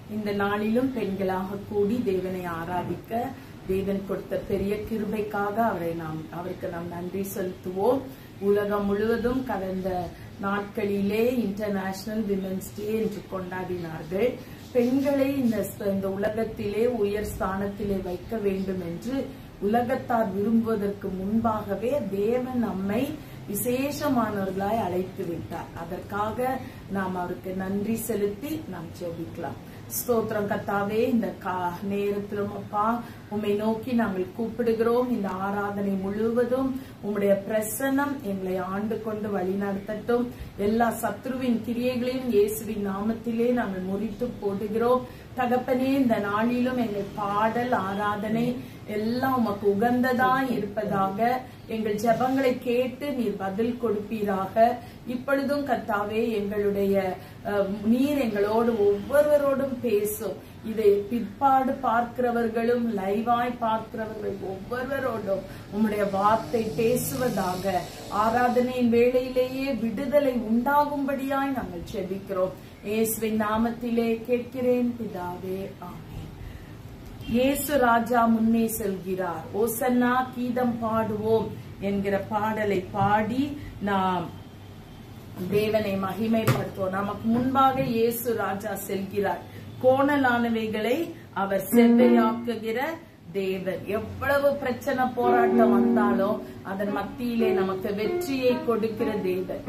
இந்த நாளிலும் பெண்களாக கூடி தேவனை ஆராதிக்க தேவன் கொடுத்த பெரிய கிருபைக்காக அவரை நாம் அவருக்கு நாம் நன்றி செலுத்துவோம் உலகம் முழுவதும் கடந்த நாட்களிலே இன்டர்நேஷனல் விமென்ஸ் டே என்று கொண்டாடினார்கள் பெண்களை இந்த இந்த உலகத்திலே உயர் ஸ்தானத்திலே வைக்க வேண்டும் என்று உலகத்தார் விரும்புவதற்கு முன்பாகவே தேவன் நம்மை விசேஷமானவர்களாய் அழைத்து விட்டார் அதற்காக நாம் அவருக்கு நன்றி செலுத்தி நாம் ஜெபிக்கலாம் ஸ்தோத்திரம் கத்தாவே இந்த கா நேரத்திலும் அப்பா உம்மை நோக்கி நாங்கள் கூப்பிடுகிறோம் இந்த ஆராதனை முழுவதும் உம்முடைய பிரசன்னம் எங்களை ஆண்டு கொண்டு வழி நடத்தட்டும் எல்லா சத்ருவின் கிரியைகளையும் இயேசுவின் நாமத்திலே நாங்கள் முறித்து போடுகிறோம் தகப்பனே இந்த நாளிலும் எங்கள் பாடல் ஆராதனை எல்லாம் உமக்கு உகந்ததா இருப்பதாக எங்கள் ஜெபங்களை கேட்டு நீர் பதில் கொடுப்பீராக இப்பொழுதும் கத்தாவே எங்களுடைய அஹ், நீர் எங்களோடு ஒவ்வொருவரோடும் பேசும் இதை பிற்பாடு பார்க்கிறவர்களும் லைவாய் பார்க்கிறவர்கள் ஒவ்வொருவரோடும் உம்முடைய வார்த்தை பேசுவதாக ஆராதனையின் வேளையிலேயே விடுதலை உண்டாகும்படியாய் நாங்கள் ஜெபிக்கிறோம் இயேசுவின் நாமத்திலே கேட்கிறேன் பிதாவே ஆமென் இயேசு ராஜா முன்னே செல்கிறார் ஓசன்னா கீதம் பாடுவோம் என்கிற பாடலை பாடி நாம் தேவனை மகிமைப்படுத்துவோம் நமக்கு முன்பாக இயேசு ராஜா செல்கிறார் கோணலானவைகளை அவர் செவ்வையாக்குகிற தேவன் எவ்வளவு பிரச்சனை போராட்டம் வந்தாலும் அதன் மத்தியிலே நமக்கு வெற்றியை கொடுக்கிற தேவன்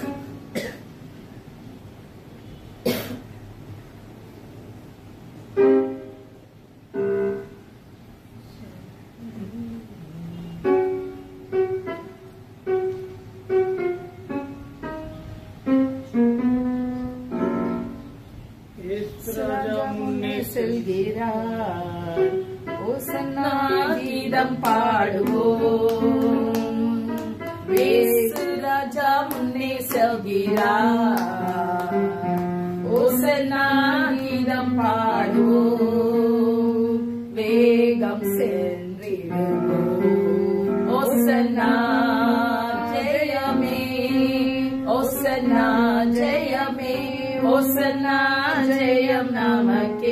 ராஜா முன்னே செல்கிறார் ஓசன்னா கீதம் பாடுவோம் இயேசு ராஜா முன்னே செல்கிறார் ஓசன்னா கீதம் பாடுவோம் வேகம் சென்றிடுவோம் ஓசன்னா ஜெயமே ஓசன்னா ஜெயமே ஓசன்னா ஜெயம் நமக்கே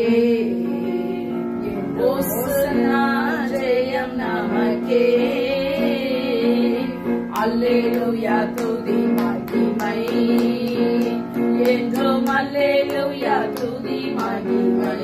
ஓசன்னா ஜெயம் நமக்கே அல்லேலூயா துதி மகிமை என்றும் அல்லேலூயா துதி மகிமை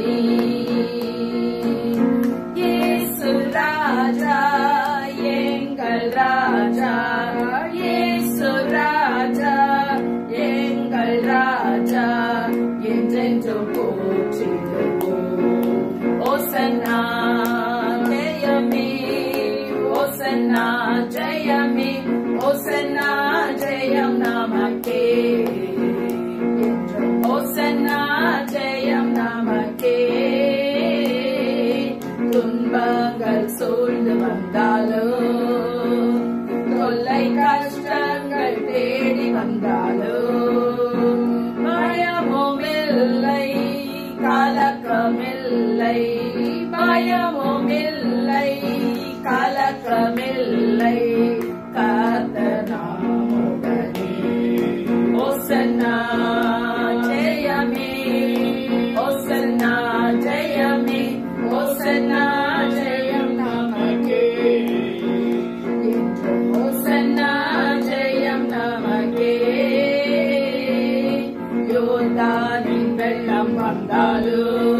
இயேசு ராஜா எங்கள் ராஜா இயேசு ராஜா எங்கள் ராஜா என்றென்றும் போற்றிடுவோம் ஓசன்னா ஜெயமே ஓசன்னா ஜெயமே ஓசன்னா ஜெயம் நமக்கே என்றும் ஓசன்னா ஜெயம் நமக்கே துன்பங்கள் சூழ்ந்து வந்தாலும் தொல்லை கஷ்டங்கள் தேடி வந்தாலும் பயமும் இல்லை கலக்கமில்லை பயமும் இல்லை கலக்கமில்லை கர்த்தர் நாமுடனே ஓசன்னா ஜெயமே ஓசன்னா ஜெயமே ஓசன்னா ஜெயம் நமக்கே என்றும் ஓசன்னா ஜெயம் நமக்கே யோர்தானின் வெள்ளம் வந்தாலும்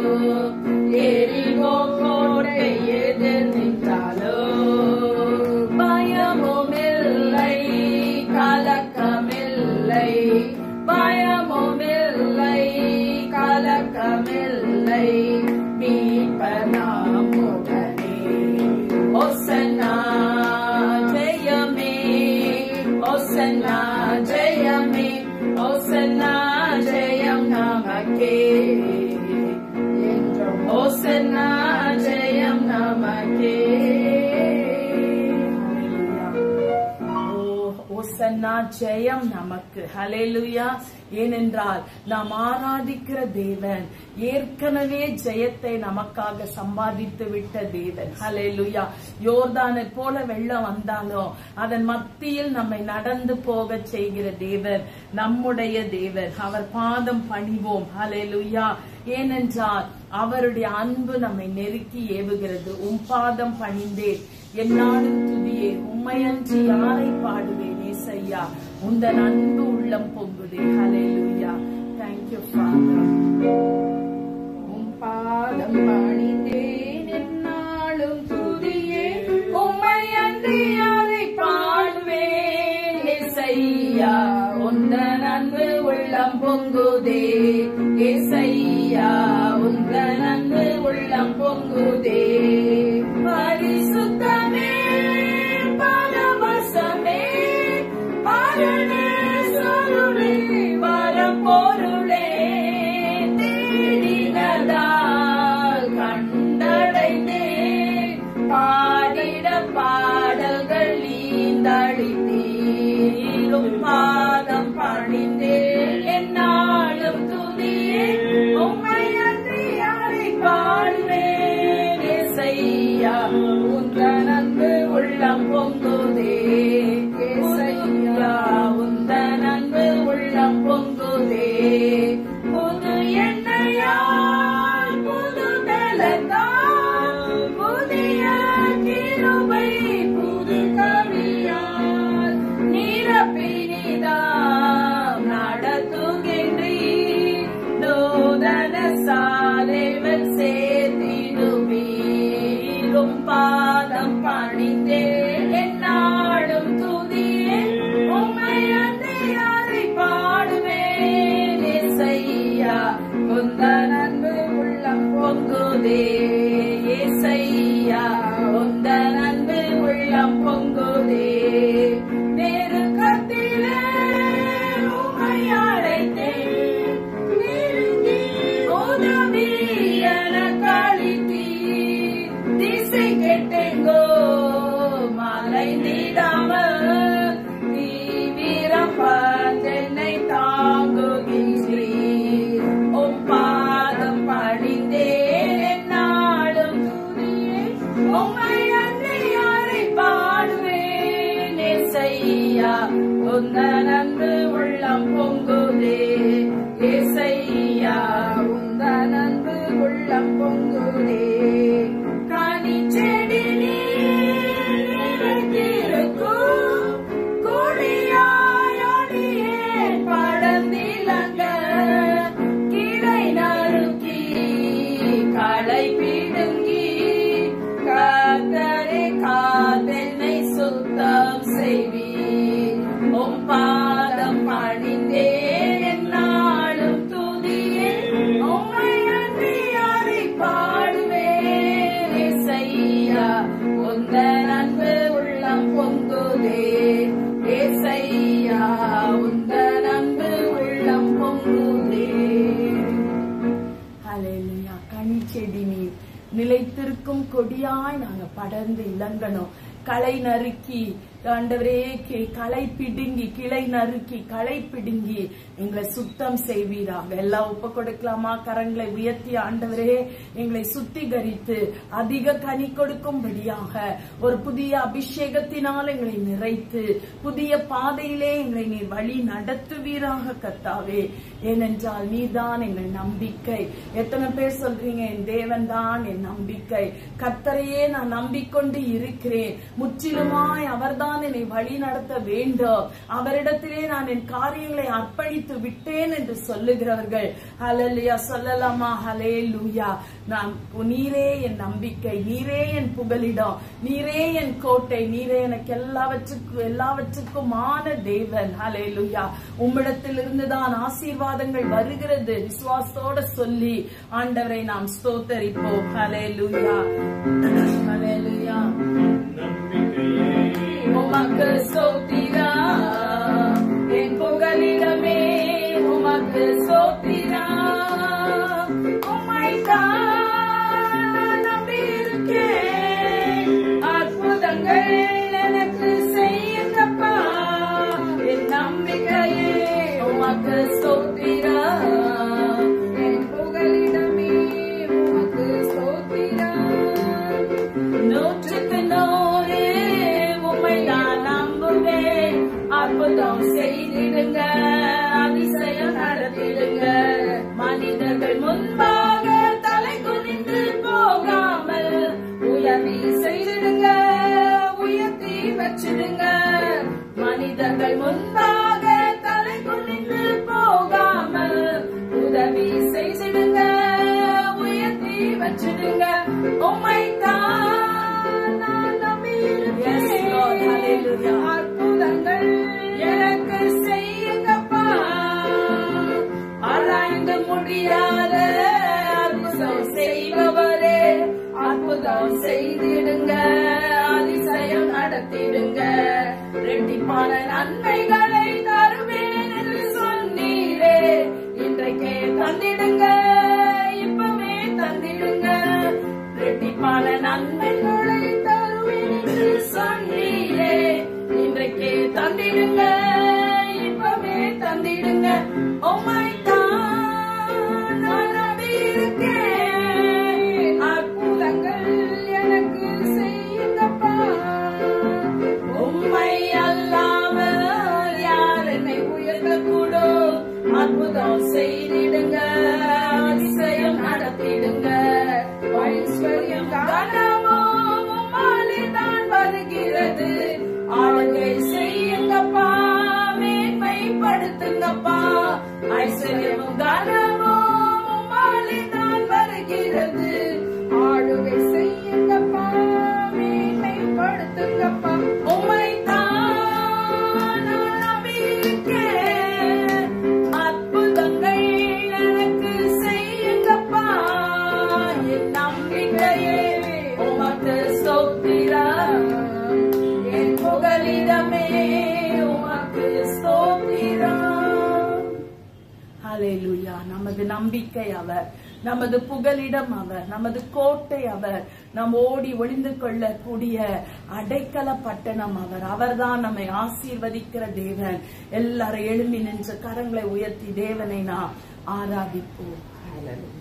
எரிகோ கோட்டை எதிர் நின்றாலும் பயமும் இல்லை கலக்கமில்லை பயமும் இல்லை கலக்கமில்லை மீட்பர் நாம் உடனே ஓசன்னா ஜெயமே ஓசன்னா ஜெயமே ஓசன்னா ஜெயம் நமக்கே என்றும் ஓசன்னா ஜெயம் நமக்கே ஓ, ஓசன்னா ஜெயம் நமக்கு ஹalleluya ஏனென்றால் நாம் ஆராதிக்கிற தேவன் ஏற்கனவே ஜெயத்தை நமக்காக சம்பாதித்து விட்ட தேவன் ஹalleluya யோர்தானை போல வெள்ளம் வந்தாலும் அதன் மத்தியில் நம்மை நடந்து போக செய்கிற தேவன் நம்முடைய தேவன் அவர் பாதம் பணிவோம் ஹalleluya ஏனென்றால் அவருடைய அன்பு நம்மை நெருக்கி ஏவுகிறது உம் பாதம் பணிந்தேன் என்னாலும் துதியே உம்மையன்றி யாரை பாடுவேன் ஏசையா உந்தன் அன்பு உள்ளம் பொங்குதே ஹalleluya thank you father உம் பாதம் பணிந்தேன் என்னாலும் துதியே உம்மை அன்றி யாரை பாடுவேன் ஏசையா உந்தன் அன்பு உள்ளம் பொங்குதே ஏசையா உந்தன் அன்பு உள்ளம் பொங்குதே பரிசுத்தமே பரவசமே பரணே சொருளே பரம்பொருளே தேடினதால் கண்டடைந்தேன் பாடிட பாடல்கள் நீந்தளித்தீரும் பாதம் பணிந்தேன் என்னாலும் துதியே உம்மை அன்றி யாரை பாடுவேன் இசையா உந்தன் அன்பு உள்ளம் பொங்குதே இசையா உந்தன் அன்பு உள்ளம் பொங்குதே புது எண்ணெயால் புது பலத்தால் புதிய கிருபை புது கவியால் நிரப்பினிதாம் நடத்துகின்றீர் நூதன சாலைவல் சேர்த்திடுவீரும் பாதம் பணிந்தேன் என்னாடும் துதியே உம்மை அன்றி யாரை பாடுவேன் இசையா உந்தன் அன்பு உள்ளம் பொங்குதே இசையா உந்தன் அன்பு உள்ளம் பொங்குதே நெருக்கத்திலே உம்மை அழைத்தேன் நெருங்கி உதவி எனக்கு அளித்தீர் திசை கெட்டெங்கோ மலைந்திடாமல் தீவிரம் பந்தென்னை தாங்குகின்றீர் உம் பாதம் பணிந்தேன் என்னாலும் துதியே உம்மை அன்றி யாரை பாடுவேன் இசையா உந்தன் அன்பு உள்ளம் பொங்குதே இசையா உந்தன் அன்பு உள்ளம் பொங்குதே கனி செடி நீருக்கும் கொடியாயொடியேன் படர்ந்திலங்க கிளை நறுக்கி களை பிடுங்கி காத்தரை காத்தென்னை சுத்தம் செய்வீர் உம் பாதம் பணிந்தேன் என்னாலும் துதியே உம்மை அன்றி யாரை பாடுவேன் இசையா உந்தன் அன்பு உள்ளம் பொங்குதே ஏசையா உந்தன் அன்பு உள்ளம் பொங்குதே ஹalleluya கனி செடி நீர் நிலைத்திருக்கும் கொடியாய் நாங்க படர்ந்து இளங்கணும் களை நறுக்கி ஆண்டவரே கி- களை பிடுங்கி கிளை நறுக்கி களை பிடுங்கி எங்களை சுத்தம் செய்வீராக எல்லாம் ஒப்பு கொடுக்கலாமா கரங்களை உயர்த்தி ஆண்டவரே எங்களை சுத்திகரித்து அதிக கனி கொடுக்கும்படியாக ஒரு புதிய அபிஷேகத்தினால் எங்களை நிறைத்து புதிய பாதையிலே எங்களை நீர் வழி நடத்துவீராக கத்தாவே ஏனென்றால் நீர்தான் எங்கள் நம்பிக்கை எத்தனை பேர் சொல்றீங்க என் தேவன் தான் என் நம்பிக்கை கர்த்தரையே நான் நம்பிக்கொண்டு இருக்கிறேன் முற்றிலுமாய் அவர்தான் என்னை வழி நடத்த வேண்டும் அவரிடத்திலே நான் என் காரியங்களை அர்ப்பணித்து விட்டேன் என்று சொல்லுகிறவர்கள் ஹalleluya சொல்லலாமா ஹalleluya நான் நீரே என் நம்பிக்கை நீரே என் புகலிடம் நீரே என் கோட்டை நீரே எனக்கு எல்லாவற்றுக்கும் எல்லாவற்றுக்குமான தேவன் ஹalleluya உம்மிடத்திலிருந்து தான் ஆசீர்வாதங்கள் வருகிறது விசுவாசத்தோட சொல்லி ஆண்டவரை நாம் ஸ்தோத்தரிப்போம் ஹalleluya ஹalleluya உமக்கு சோத்திரா என் புகலிடமே உமக்கு சோத்திரா உம்மைத்தான் நம்பியிருக்கேன். அற்புதங்கள் எனக்கு செய்யுங்கப்பா என் நம்பிக்கையே உமக்கு சோத்திரா பெற்றிடுங்க உம்மை தான் நான் நம்பியிருக்கேன். Yes, Lord. Hallelujah. அற்புதங்கள் எனக்கு செய்யுங்கப்பா ஆராய்ந்து முடியாத அற்புதம் செய்பவரே அற்புதம் செய்திடுங்க அதிசயம் நடத்திடுங்க ரெட்டிப்பான நன்மைகளை தருவேன் என்று சொன்னீரே இன்றைக்கே தந்திடுங்க இப்பவே தந்திடுங்க ரெட்டிப்பான நன்மைகளை தருவேன் என்று சொன்னீரே இன்றைக்கே தந்திடுங்க இப்பவே தந்திடுங்க Oh my God, நான் நம்பியிருக்கேன். அற்புதங்கள் எனக்கு செய்யுங்கப்பா. உம்மை அல்லாமல் யார் என்னை உயர்த்தக்கூடும்? அற்புதம் செய்திடுங்க அதிசயம் நடத்திடுங்க ஐஸ்வர்யம் கனமோ உம்மாலே தான் வருகிறது ஆளுகை செய்யுங்கப்பா மேன்மைப்படுத்துங்கப்பா ஐஸ்வர்யமும் கனமும் உம்மாலே தான் வருகிறது ஆளுகை செய்யுங்கப்பா மேன்மைப்படுத்துங்கப்பா உம்மை தான் நான் நம்பியிருக்கேன். அற்புதங்கள் எனக்கு செய்யுங்கப்பா என் நம்பிக்கையே உமக்கு ஸ்தோத்திரம் என் புகலிடமே உமக்கு ஸ்தோத்திரம் ஹalleluya நமது நம்பிக்கை அவர் நமது புகலிடம் அவர் நமது கோட்டை அவர் நாம் ஓடி ஒளிந்து கொள்ளக்கூடிய அடைக்கல பட்டணம் அவர் அவர்தான் நம்மை ஆசீர்வதிக்கிற தேவன் எல்லாரும் எழும்பி நின்று கரங்களை உயர்த்தி தேவனை நாம் ஆராதிப்போம் ஹalleluya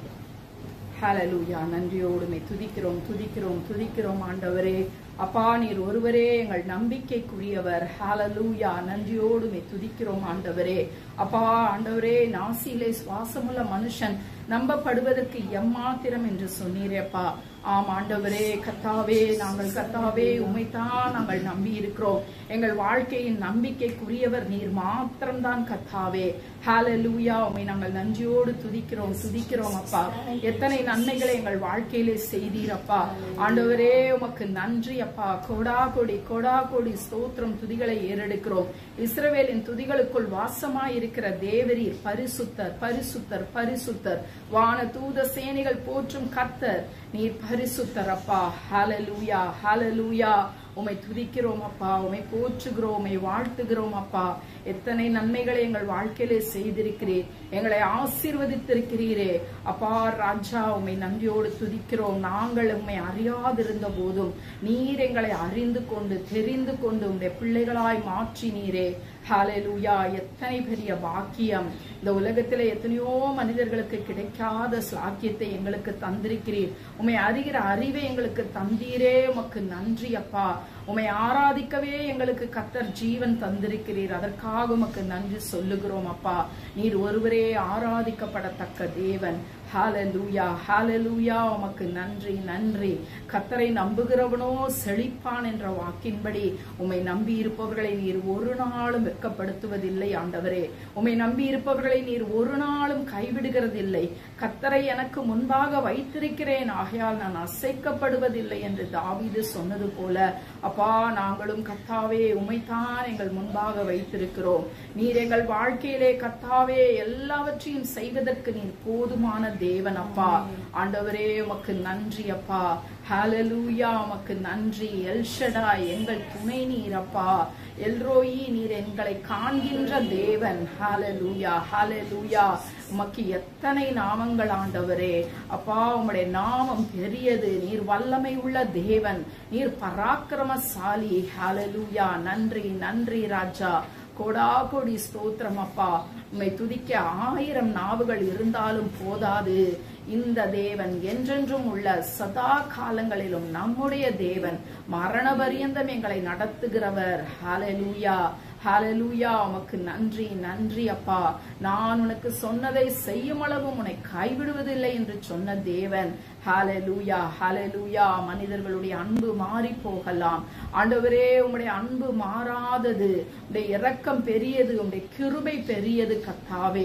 ஹalleluya நன்றியோடுமை துதிக்கிறோம் துதிக்கிறோம் துதிக்கிறோம் ஆண்டவரே அப்பா நீர் ஒருவரே எங்கள் நம்பிக்கைக்குரியவர் ஹalleluya நன்றியோடுமை துதிக்கிறோம் ஆண்டவரே அப்பா ஆண்டவரே நாசியிலே சுவாசமுள்ள மனுஷன் நம்பப்படுவதற்கு எம்மாத்திரம் என்று சொன்னீரேப்பா ஆம் ஆண்டவரே கத்தாவே நாங்கள் கத்தாவே உமைத்தான் நாங்கள் நம்பி இருக்கிறோம் எங்கள் வாழ்க்கையின் நம்பிக்கைக்குரியவர் நீர் மாத்திரம்தான் கத்தாவே ஹalleluya உம்மை நாங்கள் நன்றியோடு துதிக்கிறோம் துதிக்கிறோம் அப்பா எத்தனை நன்மைகளை எங்கள் வாழ்க்கையிலே செய்தீரப்பா ஆண்டவரே உமக்கு நன்றி அப்பா கோடா கோடி கோடா கோடி ஸ்தோத்திரம் துதிகளை ஏறெடுக்கிறோம் இஸ்ரவேலின் துதிகளுக்குள் வாசமாய் இருக்கிற தேவரீர் பரிசுத்தர் பரிசுத்தர் பரிசுத்தர் வான தூத சேனைகள் போற்றும் கர்த்தர் நீர் பரிசுத்தர் அப்பா ஹalleluya ஹalleluya உமை துதிக்கிறோம் அப்பா உமை போற்றுகிறோம் உமை வாழ்த்துகிறோம் அப்பா எத்தனை நன்மைகளை எங்கள் வாழ்க்கையிலே செய்திருக்கிறீர் எங்களை ஆசீர்வதித்திருக்கிறீரே அப்பா ராஜா உமை நன்றியோடு துதிக்கிறோம் நாங்கள் உம்மை அறியாதிருந்த போதும் நீர் எங்களை அறிந்து கொண்டு தெரிந்து கொண்டு உம்முடைய பிள்ளைகளாய் மாற்றினீரே ஹalleluya எத்தனை பெரிய பாக்கியம் இந்த உலகத்திலே எத்தனையோ மனிதர்களுக்கு கிடைக்காத ஸ்லாக்கியத்தை எங்களுக்கு தந்திருக்கிறீர் உம்மை அறிகிற அறிவை எங்களுக்கு தந்தீரே உமக்கு நன்றி அப்பா உம்மை ஆராதிக்கவே எங்களுக்கு கத்தர் ஜீவன் தந்திருக்கிறீர் அதற்காக உமக்கு நன்றி சொல்லுகிறோம் அப்பா நீர் ஒருவரே ஆராதிக்கப்படத்தக்க தேவன் ஹalleluya ஹalleluya உமக்கு நன்றி நன்றி கத்தரை நம்புகிறவனோ செழிப்பான் என்ற வாக்கின்படி உம்மை நம்பி இருப்பவர்களை நீர் ஒரு நாளும் வெட்கப்படுத்துவதில்லை ஆண்டவரே உம்மை நம்பி இருப்பவர்களை நீர் ஒரு நாளும் கைவிடுகிறதில்லை கத்தரை எனக்கு முன்பாக வைத்திருக்கிறேன் ஆகையால் நான் அசைக்கப்படுவதில்லை என்று தாவீது சொன்னது போல அப்பா நாங்களும் கத்தாவே உமைத்தான் எங்கள் முன்பாக வைத்திருக்கிறோம் நீர் எங்கள் வாழ்க்கையிலே கத்தாவே எல்லாவற்றையும் செய்வதற்கு நீர் போதுமான தேவன் அப்பா ஆண்டவரே உமக்கு நன்றி அப்பா ஹalleluya உமக்கு நன்றி எல்ஷடாய் எங்கள் துணை நீர் அப்பா எல்ரோயி நீர் எங்களை காண்கின்ற தேவன் ஹalleluya ஹalleluya உமக்கு எத்தனை நாமங்கள் ஆண்டவரே அப்பா உம்முடைய நாமம் பெரியது நீர் வல்லமை உள்ள தேவன் நீர் பராக்கிரமசாலி ஹalleluya நன்றி நன்றி ராஜா கோடா கோடி ஸ்தோத்திரம் அப்பா உம்மை துதிக்க ஆயிரம் நாவுகள் இருந்தாலும் போதாது இந்த தேவன் என்றென்றும் உள்ள சதா காலங்களிலும் நம்முடைய தேவன் மரண பரியந்தம் எங்களை நடத்துகிறவர் ஹalleluya ஹalleluya உமக்கு நன்றி நன்றி அப்பா நான் உனக்கு சொன்னதை செய்யும் அளவும் உன்னை கைவிடுவதில்லை என்று சொன்ன தேவன் ஹalleluya ஹalleluya மனிதர்களுடைய அன்பு மாறி போகலாம் ஆண்டவரே உம்முடைய அன்பு மாறாதது உம்முடைய இரக்கம் பெரியது உம்முடைய கிருபை பெரியது கத்தாவே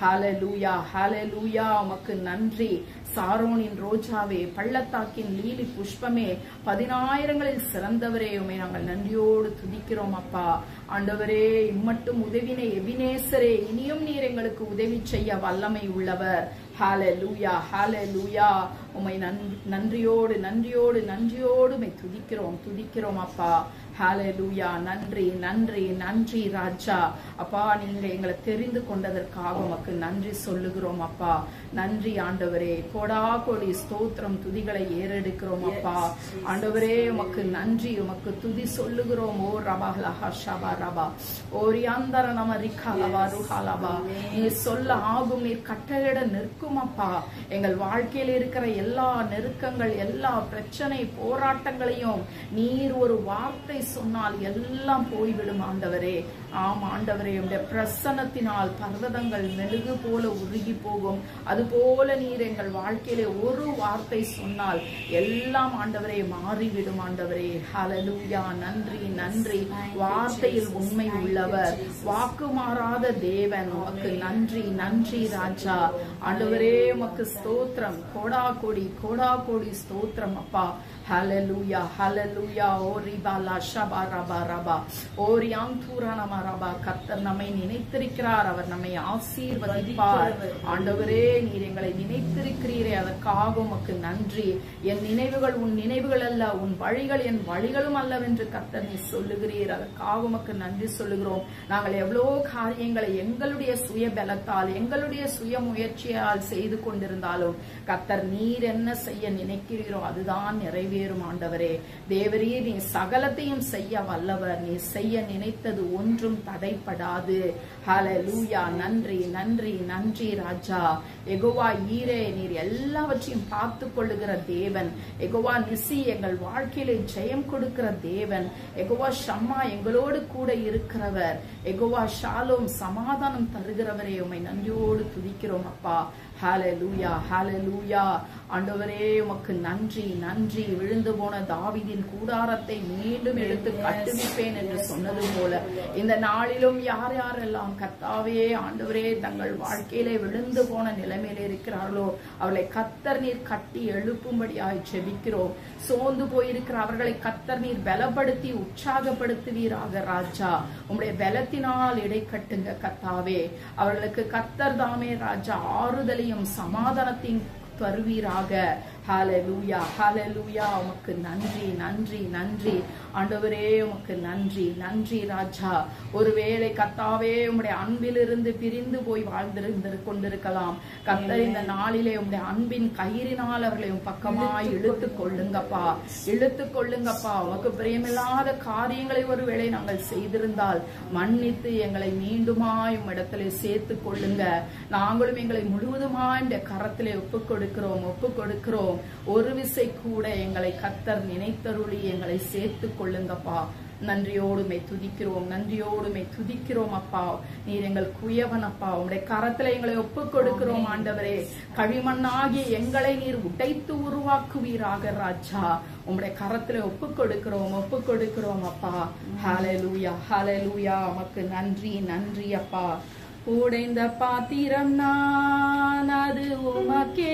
ஹalleluya ஹalleluya உமக்கு நன்றி சாரோனின் ரோஜாவே பள்ளத்தாக்கின் லீலி புஷ்பமே பதினாயிரங்களில் சிறந்தவரே உமை நாங்கள் நன்றியோடு துதிக்கிறோம் அப்பா ஆண்டவரே இம்மட்டும் உதவினை எபினேசரே இனியும் நீர் எங்களுக்கு உதவி செய்ய வல்லமை உள்ளவர் ஹalleluya ஹalleluya உமை நன்- நன்றியோடு நன்றியோடு நன்றியோடு உமை துதிக்கிறோம் துதிக்கிறோம் அப்பா ஹalleluya நன்றி நன்றி நன்றி ராஜா அப்பா நீங்க எங்களை தெரிந்து கொண்டதற்காக உமக்கு நன்றி சொல்லுகிறோம் அப்பா நன்றி ஆண்டவரே கோடா கோடி ஸ்தோத்திரம் துதிகளை ஏறெடுக்கிறோம் அப்பா ஆண்டவரே உமக்கு நன்றி உமக்கு துதி சொல்லுகிறோம் ஓ ரபா லஹா ஷபா ரபா ஓரியாந்தர நம ரிகாலபா ருஹாலபா நீ சொல்ல ஆகும் நீர் கட்டளையிட நிற்கும் அப்பா எங்கள் வாழ்க்கையில் இருக்கிற எல்லா நெருக்கங்கள் எல்லா பிரச்சனை போராட்டங்களையும் நீர் ஒரு வார்த்தை சொன்னால் எல்லாம் போய்விடும் ஆண்டவரே ஆம் ஆண்டவரே உடைய பிரசன்னத்தினால் பர்வதங்கள் மெழுகு போல உருகி போகும் அதுபோல நீர் எங்கள் வாழ்க்கையிலே ஒரு வார்த்தை சொன்னால் எல்லாம் ஆண்டவரே மாறிவிடும் ஆண்டவரே ஹalleluya நன்றி நன்றி வார்த்தையில் உண்மை உள்ளவர் வாக்கு மாறாத தேவன் உமக்கு நன்றி நன்றி ராஜா ஆண்டவரே உமக்கு ஸ்தோத்திரம் கோடா கோடி கோடா கோடி ஸ்தோத்திரம் அப்பா ஹalleluya ஹalleluya ஓ ரிபா லா ஷபா ரபா ரபா ஓ ரியாந்தூரா நம ரபா கர்த்தர் நம்மை நினைத்திருக்கிறார் அவர் நம்மை ஆசீர்வதிப்பார் ஆண்டவரே நீர் எங்களை நினைத்திருக்கிறீரே அதற்காக உமக்கு நன்றி என் நினைவுகள் உன் நினைவுகள் அல்ல உன் வழிகள் என் வழிகளும் அல்லவென்று கர்த்தர் நீ சொல்லுகிறீர் அதற்காக உமக்கு நன்றி சொல்லுகிறோம் நாங்கள் எவ்வளவோ காரியங்களை எங்களுடைய சுய பலத்தால் எங்களுடைய சுய முயற்சியால் செய்து கொண்டிருந்தாலும் கர்த்தர் நீர் என்ன செய்ய நினைக்கிறீரோ அதுதான் நிறைவேறும் ஆண்டவரே தேவரே நீ சகலத்தையும் செய்ய வல்லவர் நீ செய்ய நினைத்தது ஒன்றும் தடைப்படாது ஹalleluya நன்றி நன்றி நன்றி ராஜா எகோவா ஈரே நீர் எல்லாவற்றையும் பார்த்து கொள்ளுகிற தேவன் எகோவா நிசி எங்கள் வாழ்க்கையிலே ஜெயம் கொடுக்கிற தேவன் எகோவா ஷம்மா எங்களோடு கூட இருக்கிறவர் எகோவா ஷாலோம் சமாதானம் தருகிறவரே உமை நன்றியோடு துதிக்கிறோம் அப்பா ஹalleluya ஹalleluya ஆண்டவரே உமக்கு நன்றி நன்றி விழுந்து போன தாவீதின் கூடாரத்தை மீண்டும் எடுத்து கட்டுவிப்பேன் என்று சொன்னது போல இந்த நாளிலும் யார் யாரெல்லாம் கர்த்தாவே ஆண்டவரே தங்கள் வாழ்க்கையிலே விழுந்து போன நிலைமையில இருக்கிறார்களோ அவளை கத்தர் நீர் கட்டி எழுப்பும்படியாய் செபிக்கிறோம் சோர்ந்து போயிருக்கிற அவர்களை கத்தர் நீர் பலப்படுத்தி உற்சாகப்படுத்துவீராக ராஜா உம்முடைய பலத்தினால் இடை கட்டுங்க கத்தாவே அவர்களுக்கு கத்தர் தாமே ராஜா ஆறுதலையும் சமாதானத்தையும் தருவீராக ஹalleluya ஹalleluya உமக்கு நன்றி நன்றி நன்றி ஆண்டவரே உமக்கு நன்றி நன்றி ராஜா ஒருவேளை கத்தாவே உம்முடைய அன்பிலிருந்து பிரிந்து போய் வாழ்ந்திருந்து கொண்டிருக்கலாம் கத்தர் இந்த நாளிலே உம்முடைய அன்பின் கயிறினால் அவர்களை உம் பக்கமாய் இழுத்து கொள்ளுங்கப்பா இழுத்து கொள்ளுங்கப்பா உமக்கு பிரியமில்லாத காரியங்களை ஒருவேளை நாங்கள் செய்திருந்தால் மன்னித்து எங்களை மீண்டுமாய் உம்மிடத்திலே சேர்த்து கொள்ளுங்க நாங்களும் எங்களை முழுவதுமாய் இந்த கரத்திலே ஒப்புக் கொடுக்கிறோம் ஒப்புக் கொடுக்கிறோம் ஒரு விசை கூட எங்களை கத்தர் நினைத்தருளி எங்களை சேர்த்து கொள்ளுங்கப்பா நன்றியோடுமை துதிக்கிறோம் நன்றியோடுமை துதிக்கிறோம் அப்பா நீர் எங்கள் குயவன் அப்பா உங்களுடைய கரத்துல எங்களை ஒப்புக் கொடுக்கிறோம் ஆண்டவரே களிமண்ணாகிய எங்களை நீர் உடைத்து உருவாக்குவீராக ராஜா உங்களுடைய கரத்துல ஒப்புக் கொடுக்கிறோம் ஒப்புக் கொடுக்கிறோம் அப்பா ஹalleluya ஹalleluya உமக்கு நன்றி நன்றி அப்பா உடைந்த பாத்திரம் நான் அது உமக்கே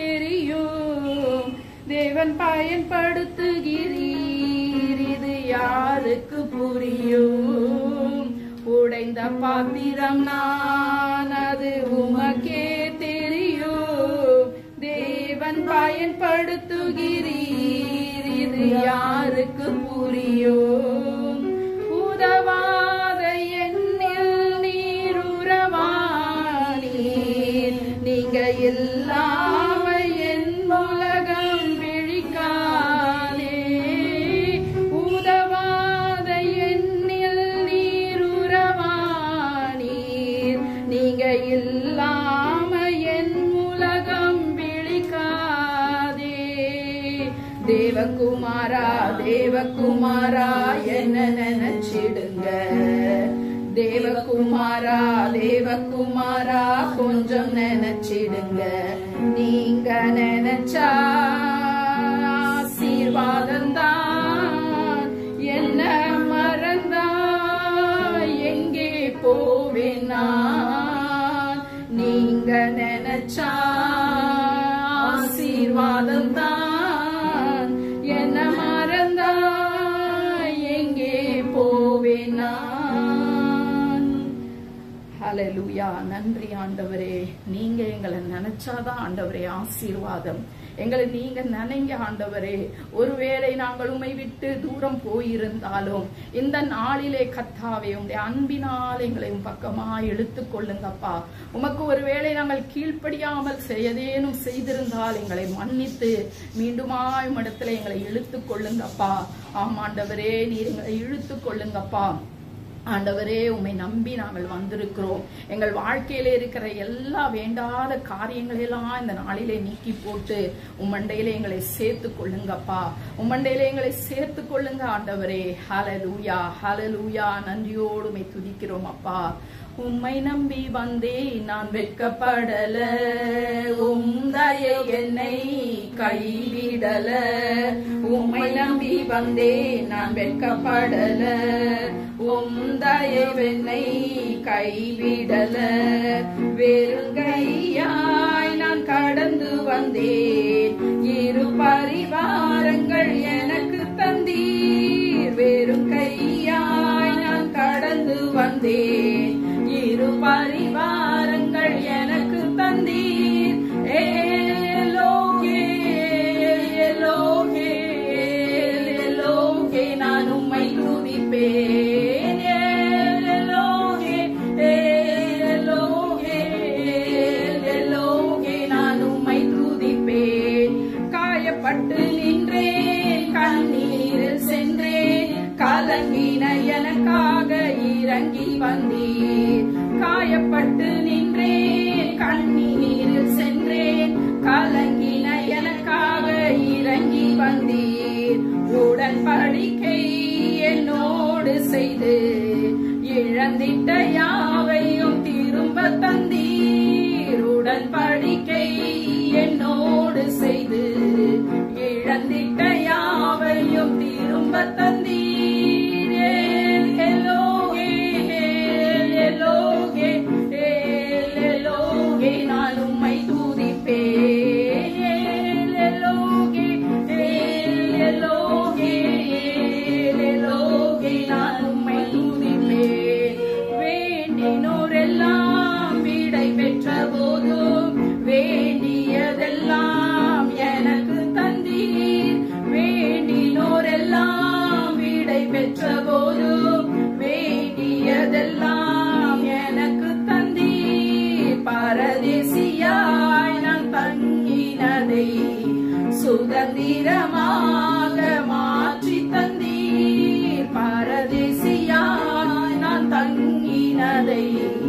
தெரியும் தேவன் பயன்படுத்துகிறீர் இது யாருக்கு புரியும் உடைந்த பாத்திரம் நான் அது உமக்கே தெரியும் தேவன் பயன்படுத்துகிறீர் இது யாருக்கு புரியும் உதவாத எண்ணில் நீருறவானீர் நீங்க இல்லாம என் உலகம் விழிக்கானே உதவாத எண்ணில் நீருறவானீர் நீங்க இல்லாம என் உலகம் விழிக்காதே தேவகுமாரா தேவகுமாரா என்ன நினைச்சிடுங்க தேவகுமாரா தேவகுமாரா கொஞ்சம் நினைச்சிடுங்க நீங்க நினைச்சா ஆசீர்வாதம்தான் என்ன மறந்தா எங்கே போவேன் நான் நீ நினைச்சா ஆசீர்வாதம் தான் என்ன மறந்தா எங்கே போவேன் நான் ஹalleluya நன்றி ஆண்டவரே நீங்க எங்களை நினைச்சாதான் ஆண்டவரே ஆசீர்வாதம் எங்களை நீங்க நினைங்க ஆண்டவரே ஒருவேளை நாங்கள் உமை விட்டு தூரம் போயிருந்தாலும் இந்த நாளிலே கத்தாவே உடைய அன்பினால் எங்களை உம் பக்கமா இழுத்துக் கொள்ளுங்கப்பா உமக்கு ஒருவேளை நாங்கள் கீழ்ப்படியாமல் செய்யதேனும் செய்திருந்தால் எங்களை மன்னித்து மீண்டுமாய் உம்மிடத்துல எங்களை இழுத்துக் கொள்ளுங்கப்பா ஆமாண்டவரே நீர் எங்களை இழுத்துக் கொள்ளுங்கப்பா ஆண்டவரே உம்மை நம்பி நாங்கள் வந்திருக்கிறோம் எங்கள் வாழ்க்கையில இருக்கிற எல்லா வேண்டாத காரியங்களெல்லாம் இந்த நாளிலே நீக்கி போட்டு உம்மண்டையில எங்களை சேர்த்து கொள்ளுங்கப்பா உம்மண்டையில எங்களை சேர்த்து கொள்ளுங்க ஆண்டவரே ஹalleluya ஹalleluya நன்றியோடு உம்மை துதிக்கிறோம் அப்பா உம்மை நம்பி வந்தேன் நான் வெட்கப்படல உம் தயை என்னை கைவிடல உம்மை நம்பி வந்தேன் நான் வெட்கப்படல உம் தயவென்னை கைவிடல வெறுங்கையாய் நான் கடந்து வந்தேன் இரு பரிவாரங்கள் எனக்கு தந்தீர் வெறும் கையாய் நான் கடந்து வந்தேன் இரு பரிவாரங்கள் எனக்கு தந்தீர் ஏலோகே ஏலோகே ஏலோகே நான் உம்மை துதிப்பேன் ஏலோகே ஏலோகே ஏலோகே நான் உம்மை துதிப்பேன் காயப்பட்டு நின்றேன் கண்ணீரில் சென்றேன் கலங்கின எனக்காக இறங்கி வந்தீர் காயப்பட்டு நின்றேன் கண்ணீரில் சென்றேன் கலங்கின எனக்காக இறங்கி வந்தீர் உடன்படிக்கை என்னோடு செய்து இழந்திட்ட யாவையும் திரும்ப தந்தீர் உடன்படிக்கை என்னோடு செய்து இழந்திட்ட யாவையும் திரும்ப தந்தீர் எலோகே எலோகே எலோகே நான் உம்மை துதிப்பேன் எலோகே எலோகே எலோகே நான் உம்மை துதிப்பேன் வேண்டினோரெல்லாம் விடை பெற்ற போதும் வேண்டியதெல்லாம் எனக்கு தந்தீர் வேண்டினோரெல்லாம் விடை பெற்ற போதும் வேண்டியதெல்லாம் எனக்கு தந்தீர் பரதேசியாய் நான் தங்கினதை சுதந்திரமாக மாற்றி தந்தீர் பரதேசியாய் நான் தங்கினதை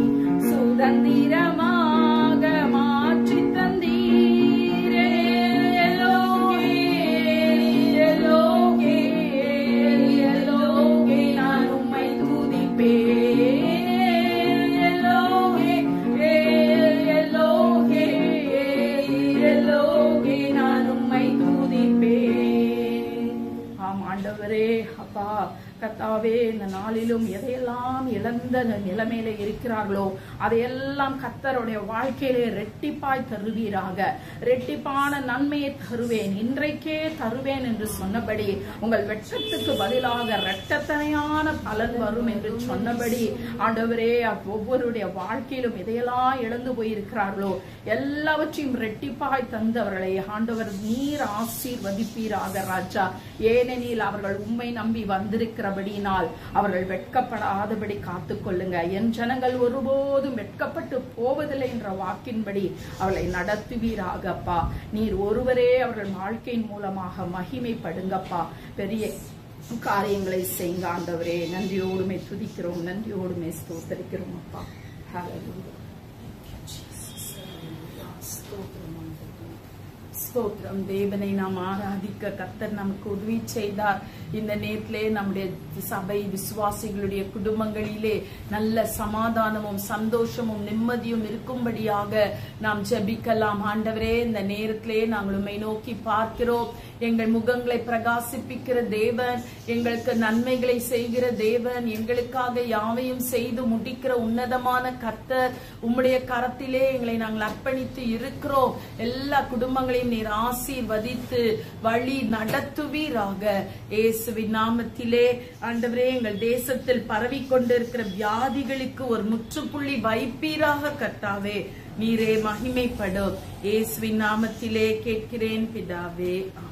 சுதந்திரமாக மாற்றி தந்தீர் எலோகே எலோகே எலோகே நான் உம்மை துதிப்பேன் எலோகே எலோகே எலோகே நான் உம்மை துதிப்பேன் ஆம் ஆண்டவரே அப்பா கத்தாவே இந்த நாளிலும் எதையெல்லாம் இழந்த நிலைமையில இருக்கிறார்களோ அதையெல்லாம் கத்தருடைய வாழ்க்கையிலே ரெட்டிப்பாய் தருவீராக ரெட்டிப்பான நன்மையை தருவேன் இன்றைக்கே தருவேன் என்று சொன்னபடி உங்கள் வெட்கத்துக்கு பதிலாக இரட்டத்தனையான பலன் வரும் என்று சொன்னபடி ஆண்டவரே ஒவ்வொருடைய வாழ்க்கையிலும் எதையெல்லாம் இழந்து போயிருக்கிறார்களோ எல்லாவற்றையும் ரெட்டிப்பாய் தந்தவர்களை ஆண்டவர் நீர் ஆசீர்வதிப்பீராக ராஜா ஏனெனில் அவர்கள் உண்மை நம்பி வந்திருக்கிறபடியினால் அவர்கள் வெட்கப்படாதபடி காத்துக்கொள்ளுங்க என் ஜனங்கள் ஒருபோதும் வெட்கப்பட்டு போவதில்லை என்ற வாக்கின்படி அவளை நடத்துவீராகப்பா நீர் ஒருவரே அவர்கள் வாழ்க்கையின் மூலமாக மகிமைப்படுங்கப்பா பெரிய காரியங்களை செய்யுங்க ஆண்டவரே நன்றியோடுமே துதிக்கிறோம் நன்றியோடுமே ஸ்தோத்தரிக்கிறோம் அப்பா Hallelujah. Jesus. Hallelujah. ஸ்தோத்திரம் ஆண்டவரே. ஸ்தோத்திரம் தேவனை நாம் ஆராதிக்க கர்த்தர் நமக்கு உதவி செய்தார் இந்த நேரத்திலே நம்முடைய சபை விசுவாசிகளுடைய குடும்பங்களிலே நல்ல சமாதானமும் சந்தோஷமும் நிம்மதியும் இருக்கும்படியாக நாம் ஜெபிக்கலாம் ஆண்டவரே இந்த நேரத்திலே நாங்கள் உம்மை நோக்கி பார்க்கிறோம் எங்கள் முகங்களை பிரகாசிப்பிக்கிற தேவன் எங்களுக்கு நன்மைகளை செய்கிற தேவன் எங்களுக்காக யாவையும் செய்து முடிக்கிற உன்னதமான கர்த்தர் உம்முடைய கரத்திலே எங்களை நாங்கள் அர்ப்பணித்து இருக்கிறோம் எல்லா குடும்பங்களையும் நீர் ஆசீர்வதித்து வழி நடத்துவீராக இயேசுவின் நாமத்திலே ஆண்டவரே எங்கள் தேசத்தில் பரவி கொண்டிருக்கிற வியாதிகளுக்கு ஒரு முற்றுப்புள்ளி வைப்பீராக கர்த்தாவே நீரே மகிமைப்படும் இயேசுவின் நாமத்திலே கேட்கிறேன் பிதாவே ஆமென்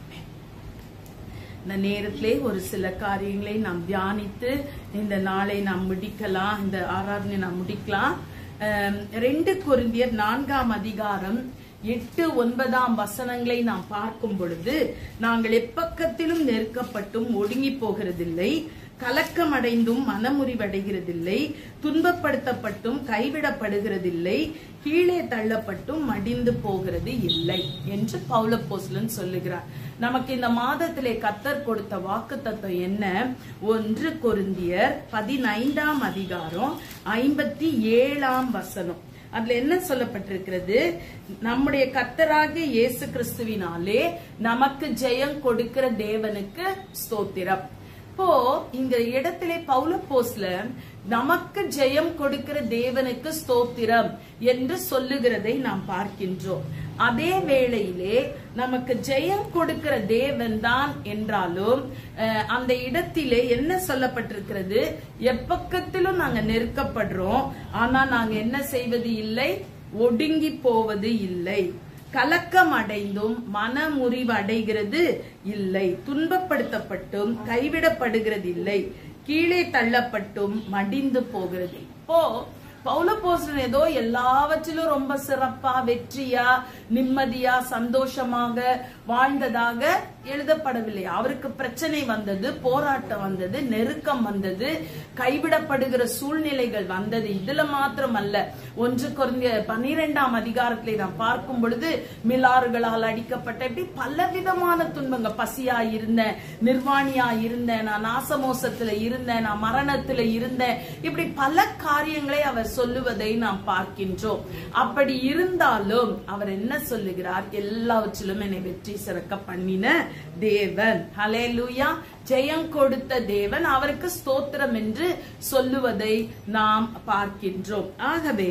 இந்த நேரத்திலே ஒரு சில காரியங்களை நாம் தியானித்து இந்த நாளை நாம் முடிக்கலாம் இந்த ஆராதனை நாம் முடிக்கலாம் அஹ், ரெண்டு கொரிந்தியர் நான்காம் அதிகாரம் எட்டு ஒன்பதாம் வசனங்களை நாம் பார்க்கும் பொழுது நாங்கள் எப்பக்கத்திலும் நெருக்கப்பட்டும் ஒடுங்கி போகிறதில்லை கலக்கமடைந்தும் மனமுறிவடைகிறதில்லை துன்பப்படுத்தப்பட்டும் கைவிடப்படுகிறதில்லை கீழே தள்ளப்பட்டும் மடிந்து போகிறது இல்லை என்று பௌலப்போஸ்லன் சொல்லுகிறார் நமக்கு இந்த மாதத்திலே கத்தர் கொடுத்த வாக்கு தத்துவம் என்ன ஒன்று கொருந்தியர் பதினைந்தாம் அதிகாரம் ஐம்பத்தி ஏழாம் வசனம் அதுல என்ன சொல்லப்பட்டிருக்கிறது நம்முடைய கத்தராகிய இயேசு கிறிஸ்துவினாலே நமக்கு ஜெயம் கொடுக்கிற தேவனுக்கு ஸ்தோத்திரம் இப்போ இந்த இடத்திலே பவுல போஸ்ல நமக்கு ஜெயம் கொடுக்கிற தேவனுக்கு ஸ்தோத்திரம் என்று சொல்லுகிறதை நாம் பார்க்கின்றோம் அதே வேளையிலே நமக்கு ஜெயம் கொடுக்கிற தேவன் தான் என்றாலும் அஹ், அந்த இடத்திலே என்ன சொல்லப்பட்டிருக்கிறது எப்பக்கத்திலும் நாங்க நெருக்கப்படுறோம் ஆனா நாங்க என்ன செய்வது இல்லை ஒடுங்கி போவது இல்லை கலக்கம் அடைந்தும் மனமுறிவடைகிறது இல்லை துன்பப்படுத்தப்பட்டும் கைவிடப்படுகிறது இல்லை கீழே தள்ளப்பட்டும் மடிந்து போகிறது இப்போ பௌலபோசன் ஏதோ எல்லாவற்றிலும் ரொம்ப சிறப்பா வெற்றியா நிம்மதியா சந்தோஷமாக வாழ்ந்ததாக எழுதப்படவில்லை அவருக்கு பிரச்சனை வந்தது போராட்டம் வந்தது நெருக்கம் வந்தது கைவிடப்படுகிற சூழ்நிலைகள் வந்தது இதுல மாத்திரம் அல்ல ஒன்று குறைந்த பன்னிரெண்டாம் அதிகாரத்திலே நாம் பார்க்கும் பொழுது மிலாறுகளால் அடிக்கப்பட்ட இப்படி பலவிதமான துன்பங்கள் பசியா இருந்தேன் நிர்வாணியா இருந்தேன் நான் நாசமோசத்துல இருந்தேன் நான் மரணத்துல இருந்தேன் இப்படி பல காரியங்களை அவர் சொல்லுவதை நாம் பார்க்கின்றோம் அப்படி இருந்தாலும் அவர் என்ன சொல்லுகிறார் எல்லாவற்றிலும் என்னை வெற்றி சிறக்க பண்ணின தேவன் ஹalleluya ஜெயம் கொடுத்த தேவன் அவருக்கு ஸ்தோத்திரம் என்று சொல்லுவதை நாம் பார்க்கின்றோம் ஆகவே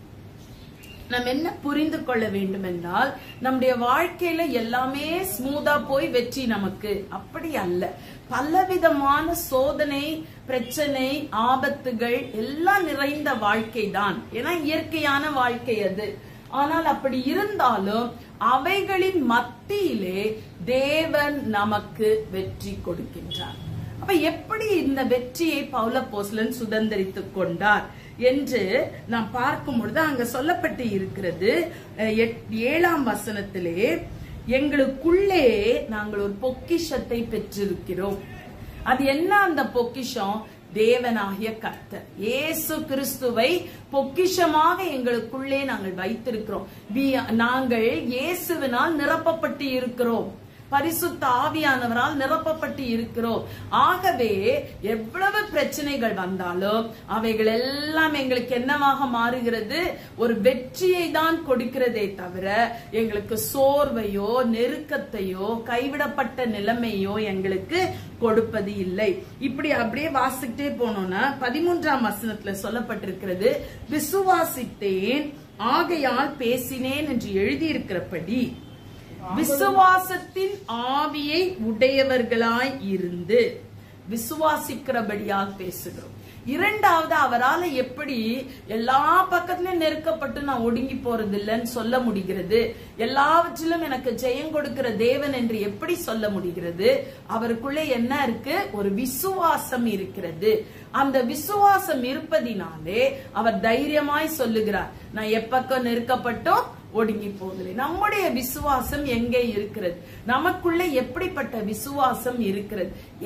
நாம் என்ன புரிந்து கொள்ள வேண்டும் என்றால் நம்முடைய வாழ்க்கையில எல்லாமே ஸ்மூதா போய் வெற்றி நமக்கு அப்படி அல்ல பலவிதமான சோதனை பிரச்சனை ஆபத்துகள் எல்லாம் நிறைந்த வாழ்க்கை தான் ஏன்னா இயற்கையான வாழ்க்கை அது ஆனால் அப்படி இருந்தாலும் அவைகளின் மத்தியிலே தேவன் நமக்கு வெற்றி கொடுக்கின்றார் அப்ப எப்படி இந்த வெற்றியை பவுல போஸ்லன் சுதந்திரித்துக் கொண்டார் என்று நாம் பார்க்கும் பொழுது அங்க சொல்லப்பட்டு இருக்கிறது அஹ், எட்- ஏழாம் வசனத்திலே எங்களுக்குள்ளே நாங்கள் ஒரு பொக்கிஷத்தை பெற்றிருக்கிறோம் அது என்ன அந்த பொக்கிஷம் தேவனாகிய கர்த்தர் இயேசு கிறிஸ்துவை பொக்கிஷமாக எங்களுக்குள்ளே நாங்கள் வைத்திருக்கிறோம் We- நாங்கள் இயேசுவினால் நிரப்பப்பட்டு இருக்கிறோம் பரிசுத்த ஆவியானவரால் நிரப்பப்பட்டு இருக்கிறோம் ஆகவே எவ்வளவு பிரச்சனைகள் வந்தாலும் அவைகள் எல்லாம் எங்களுக்கு என்னவாக மாறுகிறது ஒரு வெற்றியை தான் கொடுக்கிறதே தவிர எங்களுக்கு சோர்வையோ நெருக்கத்தையோ கைவிடப்பட்ட நிலைமையோ எங்களுக்கு கொடுப்பது இல்லை இப்படி அப்படியே வாசிக்கிட்டே போனோம்னா பதிமூன்றாம் வசனத்துல சொல்லப்பட்டிருக்கிறது விசுவாசித்தேன் ஆகையால் பேசினேன் என்று எழுதியிருக்கிறபடி விசுவாசத்தின் ஆவியை உடையவர்களாய் இருந்து விசுவாசிக்கிறபடியால் பேசுகிறோம் இரண்டாவது அவரால எப்படி எல்லா பக்கத்திலும் நெருக்கப்பட்டு நான் ஒடுங்கி போறது இல்லைன்னு சொல்ல முடிகிறது எல்லாவற்றிலும் எனக்கு ஜெயம் கொடுக்கிற தேவன் என்று எப்படி சொல்ல முடிகிறது அவருக்குள்ளே என்ன இருக்கு ஒரு விசுவாசம் இருக்கிறது அந்த விசுவாசம் இருப்பதினாலே அவர் தைரியமாய் சொல்லுகிறார் நான் எப்பக்கம் நெருக்கப்பட்டோ ஒடுங்கி போகலை நம்முடைய விசுவாசம் எங்கே இருக்கிறது நமக்குள்ள எப்படிப்பட்ட விசுவாசம் இருக்கிறது எப்-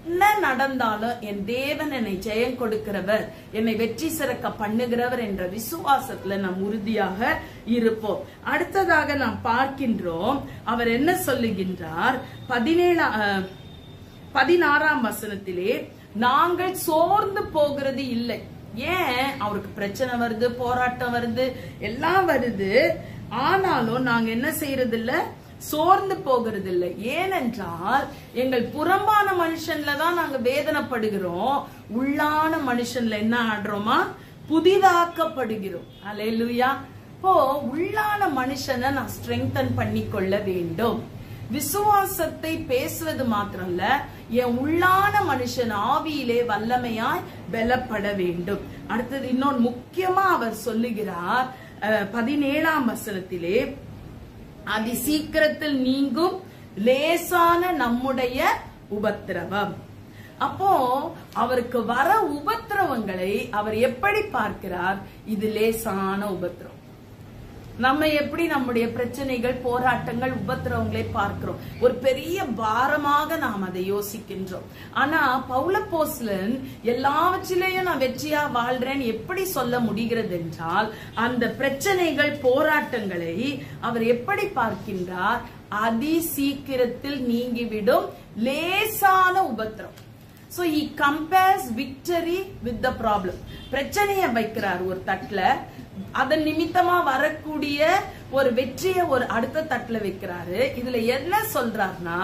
என்ன நடந்தாலும் என் தேவன் என்னை ஜெயம் கொடுக்கிறவர் என்னை வெற்றி சிறக்க பண்ணுகிறவர் என்ற விசுவாசத்துல நாம் உறுதியாக இருப்போம் அடுத்ததாக நாம் பார்க்கின்றோம் அவர் என்ன சொல்லுகின்றார் பதினேழா அஹ், பதினாறாம் வசனத்திலே நாங்கள் சோர்ந்து போகிறது இல்லை ஏன் அவருக்கு பிரச்சனை வருது போராட்டம் வருது எல்லாம் வருது ஆனாலும் நாங்க என்ன செய்யறது இல்ல சோர்ந்து போகிறது இல்லை ஏனென்றால் எங்கள் புறம்பான மனுஷன்ல தான் நாங்க வேதனைப்படுகிறோம் உள்ளான மனுஷன்ல என்ன ஆடுறோமா புதிதாக்கப்படுகிறோம் அலையலுயா இப்போ உள்ளான மனுஷனை நான் ஸ்ட்ரெங்தன் பண்ணி கொள்ள வேண்டும் விசுவாசத்தை பேசுவது மாத்திரம் இல்ல என் உள்ளான மனுஷன் ஆவியிலே வல்லமையாய் பலப்பட வேண்டும் அடுத்தது இன்னொன்று முக்கியமா அவர் சொல்லுகிறார் அஹ், பதினேழாம் வசனத்திலே அதி சீக்கிரத்தில் நீங்கும் லேசான நம்முடைய உபத்திரவம் அப்போ அவருக்கு வர உபத்திரவங்களை அவர் எப்படி பார்க்கிறார் இது லேசான உபத்திரம் நம்ம எப்படி நம்முடைய பிரச்சனைகள் போராட்டங்கள் உபத்திரவங்களை பார்க்கிறோம் ஒரு பெரிய பாரமாக நாம் அதை யோசிக்கின்றோம் ஆனா பௌலப்போஸ்லன் எல்லாவற்றிலேயும் நான் வெற்றியா வாழ்றேன்னு எப்படி சொல்ல முடிகிறது என்றால் அந்த பிரச்சனைகள் போராட்டங்களை அவர் எப்படி பார்க்கின்றார் அதி சீக்கிரத்தில் நீங்கிவிடும் லேசான உபத்திரம் so he compares victory with the problem பிரச்சனைய வைக்கிறார் ஒரு தட்டுல அதன் நிமித்தமா வரக்கூடிய ஒரு வெற்றிய ஒரு அடுத்த தட்டுல வைக்கிறாரு இதுல என்ன சொல்றாருன்னா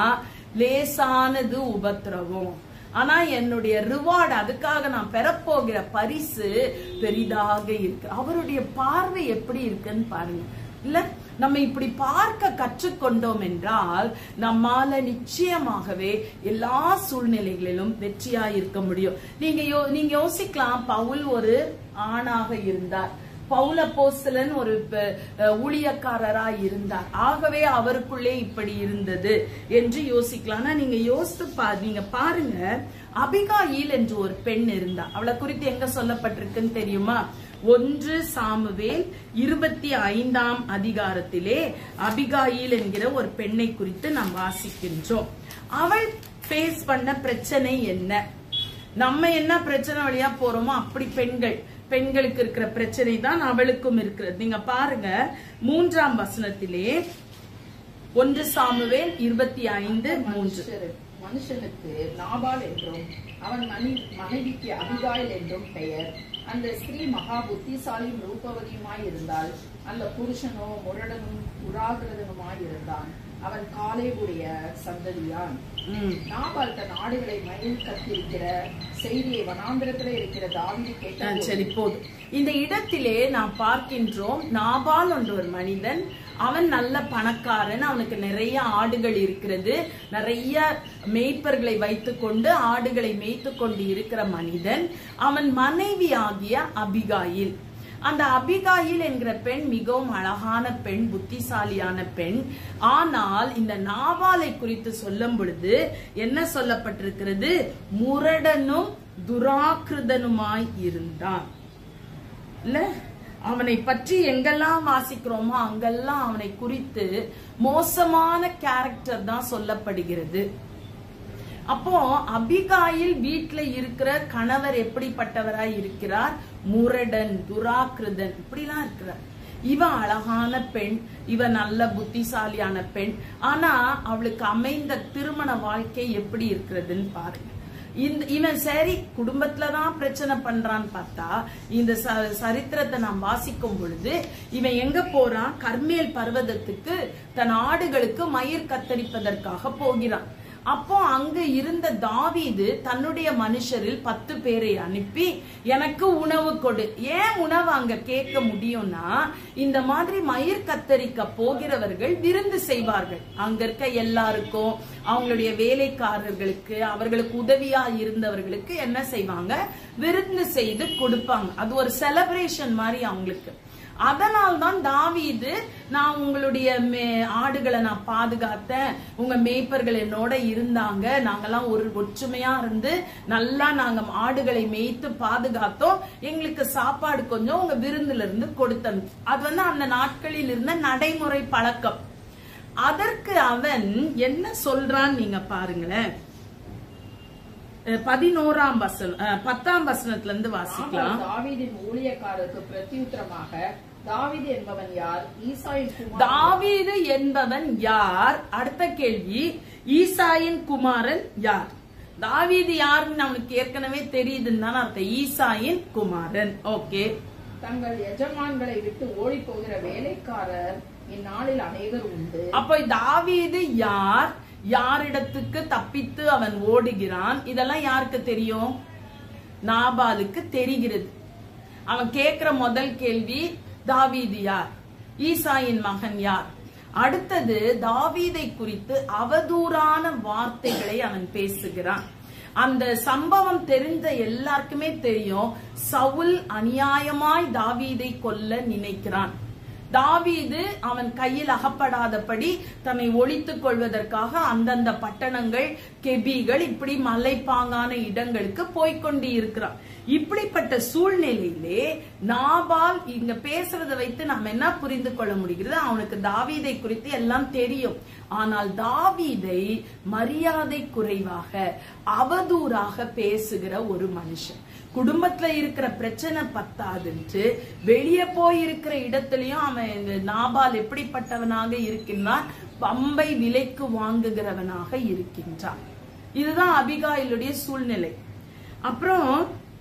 லேசானது உபத்திரவம் ஆனா என்னுடைய ரிவார்டு அதுக்காக நான் பெறப்போகிற பரிசு பெரிதாக இருக்கு அவருடைய பார்வை எப்படி இருக்குன்னு பாருங்க இல்ல நம்ம இப்படி பார்க்க கற்றுக்கொண்டோம் என்றால் நம்மால நிச்சயமாகவே எல்லா சூழ்நிலைகளிலும் வெற்றியா இருக்க முடியும் நீங்க யோ- நீங்க யோசிக்கலாம் பவுல் ஒரு ஆணாக இருந்தார் பவுல போஸ்தலன் ஒரு ப- அஹ் ஊழியக்காரரா இருந்தார் ஆகவே அவருக்குள்ளே இப்படி இருந்தது என்று யோசிக்கலாம் ஆனா நீங்க யோசித்து பா நீங்க பாருங்க அபிகாயில் என்று ஒரு பெண் இருந்தா அவளை குறித்து எங்க சொல்லப்பட்டிருக்குன்னு தெரியுமா ஒன்று சாமுவேல் இருபத்தி ஐந்தாம் அதிகாரத்திலே அபிகாயில் என்கிற ஒரு பெண்ணை குறித்து நாம் வாசிக்கின்றோம் அவள் ஃபேஸ் பண்ண பிரச்சனை என்ன நம்ம என்ன பிரச்சனை வழியா போறோமோ அப்படி பெண்கள் பெண்களுக்கு இருக்கிற பிரச்சனை தான் அவளுக்கும் இருக்கிறது நீங்க பாருங்க மூன்றாம் வசனத்திலே ஒன்று சாமுவேல் இருபத்தி ஐந்து மூன்று மனுஷரு- மனுஷனுக்கு நாபால் என்றும் அவன் மணி மனைவிக்கு அபிகாயில் என்றும் பெயர் அந்த ஸ்திரீ மகா புத்திசாலியும் ரூபவதியுமாய் இருந்தால் அந்த புருஷனோ முரடனும் உராகிரதனுமாய் இருந்தான் அவன் காலேவுடைய சந்ததியான் ம். நாபால் தன் ஆடுகளை மயில் கத்திருக்கிற செய்தியை வனாந்திரத்திலே இருக்கிற தாவிதி ஆ, கேட்ட சரி போதும் இந்த இடத்திலே நாம் பார்க்கின்றோம் நாபால் என்ற ஒரு மனிதன் அவன் நல்ல பணக்காரன் அவனுக்கு நிறைய ஆடுகள் இருக்கிறது நிறைய மேய்ப்பர்களை வைத்துக்கொண்டு ஆடுகளை மேய்த்து கொண்டு இருக்கிற மனிதன் அவன் மனைவி ஆகிய அபிகாயில் அந்த அபிகாயில் என்கிற பெண் மிகவும் அழகான பெண் புத்திசாலியான பெண் ஆனால் இந்த நாவாலை குறித்து சொல்லும் பொழுது என்ன சொல்லப்பட்டிருக்கிறது முரடனும் துராக்கிருதனுமாய் இருந்தான் இல்ல அவனை பற்றி எங்கெல்லாம் வாசிக்கிறோமோ அங்கெல்லாம் அவனை குறித்து மோசமான கேரக்டர் தான் சொல்லப்படுகிறது அப்போ அபிகாயில் வீட்ல இருக்கிற கணவர் எப்படிப்பட்டவராய் இருக்கிறார் முரடன் துராக்கிருதன் இப்படிலாம் இருக்கிறார் இவன் அழகான பெண் இவன் நல்ல புத்திசாலியான பெண் ஆனா அவளுக்கு அமைந்த திருமண வாழ்க்கை எப்படி இருக்கிறதுன்னு பாருங்க இந்த இவன் சரி குடும்பத்துல தான் பிரச்சனை பண்றான்னு பார்த்தா இந்த ச- சரித்திரத்தை நாம் வாசிக்கும் பொழுது இவன் எங்க போறான் கர்மேல் பர்வதத்துக்கு தன் ஆடுகளுக்கு மயிர் கத்தரிப்பதற்காக போகிறான் அப்போ அங்க இருந்த தாவீது தன்னுடைய மனுஷரில் பத்து பேரை அனுப்பி எனக்கு உணவு கொடு ஏன் உணவு அங்க கேட்க முடியும்னா இந்த மாதிரி மயிர் கத்தரிக்க போகிறவர்கள் விருந்து செய்வார்கள் அங்க இருக்க எல்லாருக்கும் அவங்களுடைய வேலைக்காரர்களுக்கு அவர்களுக்கு உதவியா இருந்தவர்களுக்கு என்ன செய்வாங்க விருந்து செய்து கொடுப்பாங்க அது ஒரு செலிப்ரேஷன் மாதிரி அவங்களுக்கு அதனால் தான் தாவீது நான் உங்களுடைய மே- ஆடுகளை நான் பாதுகாத்தேன் உங்க மேய்ப்பர்கள் என்னோட இருந்தாங்க நாங்கெல்லாம் ஒரு ஒற்றுமையா இருந்து நல்லா நாங்க ஆடுகளை மேய்த்து பாதுகாத்தோம் எங்களுக்கு சாப்பாடு கொஞ்சம் உங்க விருந்துல இருந்து கொடுத்தோம் அது வந்து அந்த நாட்களில் இருந்த நடைமுறை பழக்கம் அதற்கு அவன் என்ன சொல்றான் நீங்க பாருங்களேன் அஹ், பதினோராம் வசனம் அஹ், பத்தாம் வசனத்துல இருந்து வாசிக்கலாம் நாபால் தாவீதின் ஊழியக்காரருக்கு பிரத்யுத்தரமாக தாவீது என்பவன் யார் ஈசாயின் குமாரன் தாவீது என்பவன் யார் அடுத்த கேள்வி ஈசாயின் குமாரன் யார் தாவீது யாருன்னு அவனுக்கு ஏற்கனவே தெரியுதுன்னு தானே அர்த்தம் ஈசாயின் குமாரன் ஓகே தங்கள் எஜமான்களை விட்டு ஓடி போகிற வேலைக்காரர் இந்நாளில் அநேகர் உண்டு அப்ப தாவீது யார் யாரிடத்துக்கு தப்பித்து அவன் ஓடுகிறான் இதெல்லாம் யாருக்கு தெரியும் நாபாலுக்கு தெரிகிறது அவன் கேக்குற முதல் கேள்வி தாவீது யார் ஈசாயின் மகன் யார் அடுத்தது தாவீதை குறித்து அவதூறான வார்த்தைகளை அவன் பேசுகிறான் அந்த சம்பவம் தெரிந்த எல்லாருக்குமே தெரியும் சவுல் அநியாயமாய் தாவீதை கொல்ல நினைக்கிறான் தாவீது அவன் கையில் அகப்படாதபடி தன்னை ஒழித்துக் கொள்வதற்காக அந்தந்த பட்டணங்கள் கெபிகள் இப்படி மலைப்பாங்கான இடங்களுக்கு போய்க்கொண்டு இருக்கிறான் இப்படிப்பட்ட சூழ்நிலையிலே நாபால் இங்க பேசுறதை வைத்து நாம் என்ன புரிந்து கொள்ள முடிகிறது அவனுக்கு தாவீதை குறித்து எல்லாம் தெரியும் ஆனால் தாவீதை மரியாதை குறைவாக அவதூறாக பேசுகிற ஒரு மனுஷன் குடும்பத்துல இருக்கிற பிரச்சனை பத்தாதுன்ட்டு வெளியே போய் இருக்கிற இடத்துலயும் அவன் இந்த நாபால் எப்படிப்பட்டவனாக இருக்கின்றான் பம்பை விலைக்கு வாங்குகிறவனாக இருக்கின்றான் இதுதான் அபிகாயிலுடைய சூழ்நிலை அப்புறம்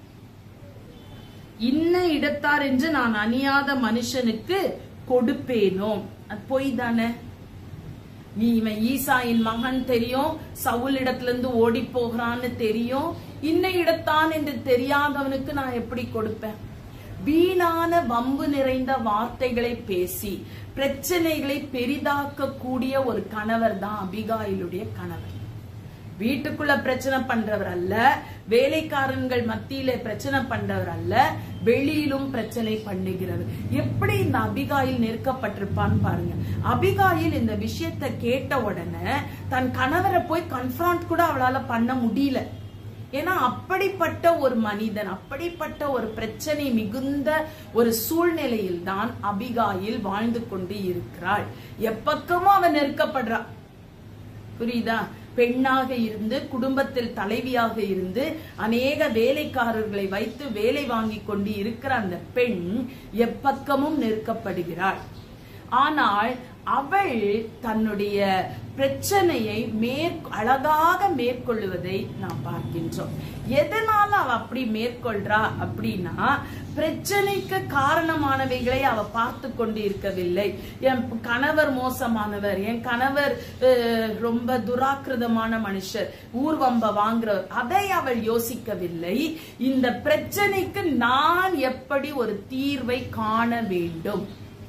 இன்ன இடத்தார் என்று நான் அணியாத மனுஷனுக்கு கொடுப்பேனோ அது பொய் தானே நீ இவன் ஈசாயின் மகன் தெரியும் சவுல் இடத்துல இருந்து ஓடி போகிறான்னு தெரியும் இன்ன இடத்தான் என்று தெரியாதவனுக்கு நான் எப்படி கொடுப்பேன் வீணான வம்பு நிறைந்த வார்த்தைகளை பேசி பிரச்சனைகளை பெரிதாக்க கூடிய ஒரு கணவர் தான் அபிகாயிலுடைய கணவர் வீட்டுக்குள்ள பிரச்சனை பண்றவர் அல்ல வேலைக்காரன்கள் மத்தியில பிரச்சனை பண்றவர் அல்ல வெளியிலும் பிரச்சனை பண்ணுகிறவர் எப்படி இந்த அபிகாயில் நெருக்கப்பட்டிருப்பான்னு பாருங்க அபிகாயில் இந்த விஷயத்தை கேட்ட உடனே தன் கணவரை போய் கன்ஃபரண்ட் கூட அவளால பண்ண முடியல ஏன்னா அப்படிப்பட்ட ஒரு மனிதன் அப்படிப்பட்ட ஒரு பிரச்சனை மிகுந்த ஒரு சூழ்நிலையில் தான் அபிகாயில் வாழ்ந்து கொண்டு இருக்கிறாள் எப்பக்கமும் அவன் நெருக்கப்படுறா புரியுதா பெண்ணாக இருந்து குடும்பத்தில் தலைவியாக இருந்து அநேக வேலைக்காரர்களை வைத்து வேலை வாங்கி கொண்டு இருக்கிற அந்த பெண் எப்பக்கமும் நெருக்கப்படுகிறாள் ஆனால் அவள் தன்னுடைய பிரச்சனையை மேற் அழகாக மேற்கொள்வதை நாம் பார்க்கின்றோம் எதனால அவ அப்படி மேற்கொள்றா அப்படின்னா பிரச்சனைக்கு காரணமானவைகளை அவ பார்த்து கொண்டு இருக்கவில்லை என் கணவர் மோசமானவர் என் கணவர் அஹ், ரொம்ப துராக்கிருதமான மனுஷர் ஊர்வம்ப வாங்குறவர் அதை அவள் யோசிக்கவில்லை இந்த பிரச்சனைக்கு நான் எப்படி ஒரு தீர்வை காண வேண்டும்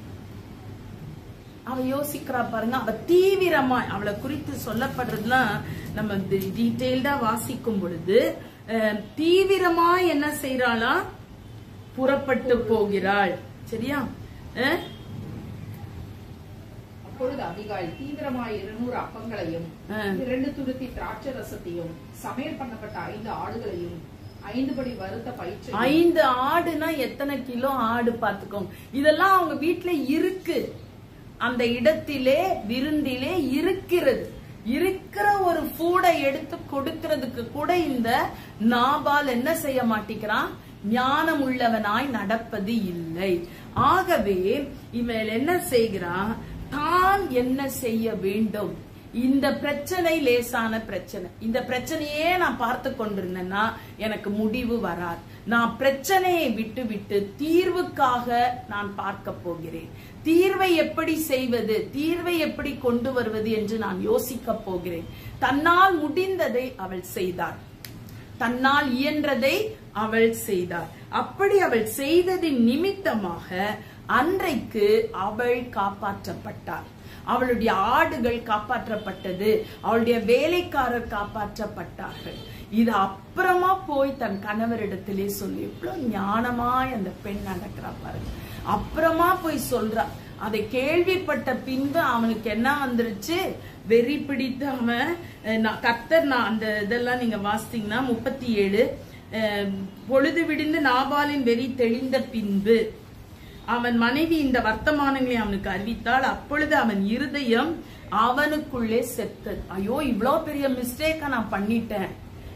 அவ யோசிக்கிறா பாருங்க அவ தீவிரமா அவளை குறித்து சொல்லப்படுறதுலாம் நம்ம டீட்டெயில்டா வாசிக்கும் பொழுது அஹ், தீவிரமா என்ன செய்யறாளா புறப்பட்டு போகிறாள் சரியா அஹ்? அப்பொழுது அபிகாயில் தீவிரமாய் இருநூறு அப்பங்களையும் ஆ. இரண்டு துருத்தி திராட்சை ரசத்தையும் சமையல் பண்ணப்பட்ட ஐந்து ஆடுகளையும் ஐந்து படி வறுத்த பயிற்சி ஐந்து ஆடுனா எத்தனை கிலோ ஆடு பாத்துக்கோங்க இதெல்லாம் அவங்க வீட்டுல இருக்கு அந்த இடத்திலே விருந்திலே இருக்கிறது இருக்கிற ஒரு ஃபூடை எடுத்து கொடுக்கிறதுக்கு கூட இந்த நாபால் என்ன செய்ய மாட்டேங்கிறான் ஞானம் உள்ளவனாய் நடப்பது இல்லை ஆகவே இவன் என்ன செய்கிறான் தான் என்ன செய்ய வேண்டும் இந்த பிரச்சனை லேசான பிரச்சனை இந்த பிரச்சனையே நான் பார்த்து கொண்டிருந்தேன்னா எனக்கு முடிவு வராது நான் பிரச்சனையை விட்டு விட்டு தீர்வுக்காக நான் பார்க்க போகிறேன் தீர்வை எப்படி செய்வது தீர்வை எப்படி கொண்டு வருவது என்று நான் யோசிக்க போகிறேன் தன்னால் முடிந்ததை அவள் செய்தாள் தன்னால் இயன்றதை அவள் செய்தாள் அப்படி அவள் செய்ததின் நிமித்தமாக அன்றைக்கு அவள் காப்பாற்றப்பட்டாள் அவளுடைய ஆடுகள் காப்பாற்றப்பட்டது அவளுடைய வேலைக்காரர் காப்பாற்றப்பட்டார்கள் இது அப்புறமா போய் தன் கணவரிடத்திலே சொல்லி எவ்வளவு ஞானமாய் அந்த பெண் நடக்கிறா பாருங்க அப்புறமா போய் சொல்றா அதை கேள்விப்பட்ட பின்பு அவனுக்கு என்ன வந்துருச்சு வெறி பிடித்து அவன் அஹ், நான் கர்த்தர் நான் அந்த இதெல்லாம் நீங்க வாசித்தீங்கன்னா முப்பத்தி ஏழு பொழுது விடிந்து நாபாலின் வெறி தெளிந்த பின்பு அவன் மனைவி இந்த வர்த்தமானங்களை அவனுக்கு அறிவித்தாள் அப்பொழுது அவன் இருதயம் அவனுக்குள்ளே செத்தது ஐயோ இவ்வளோ பெரிய மிஸ்டேக்கா நான் பண்ணிட்டேன்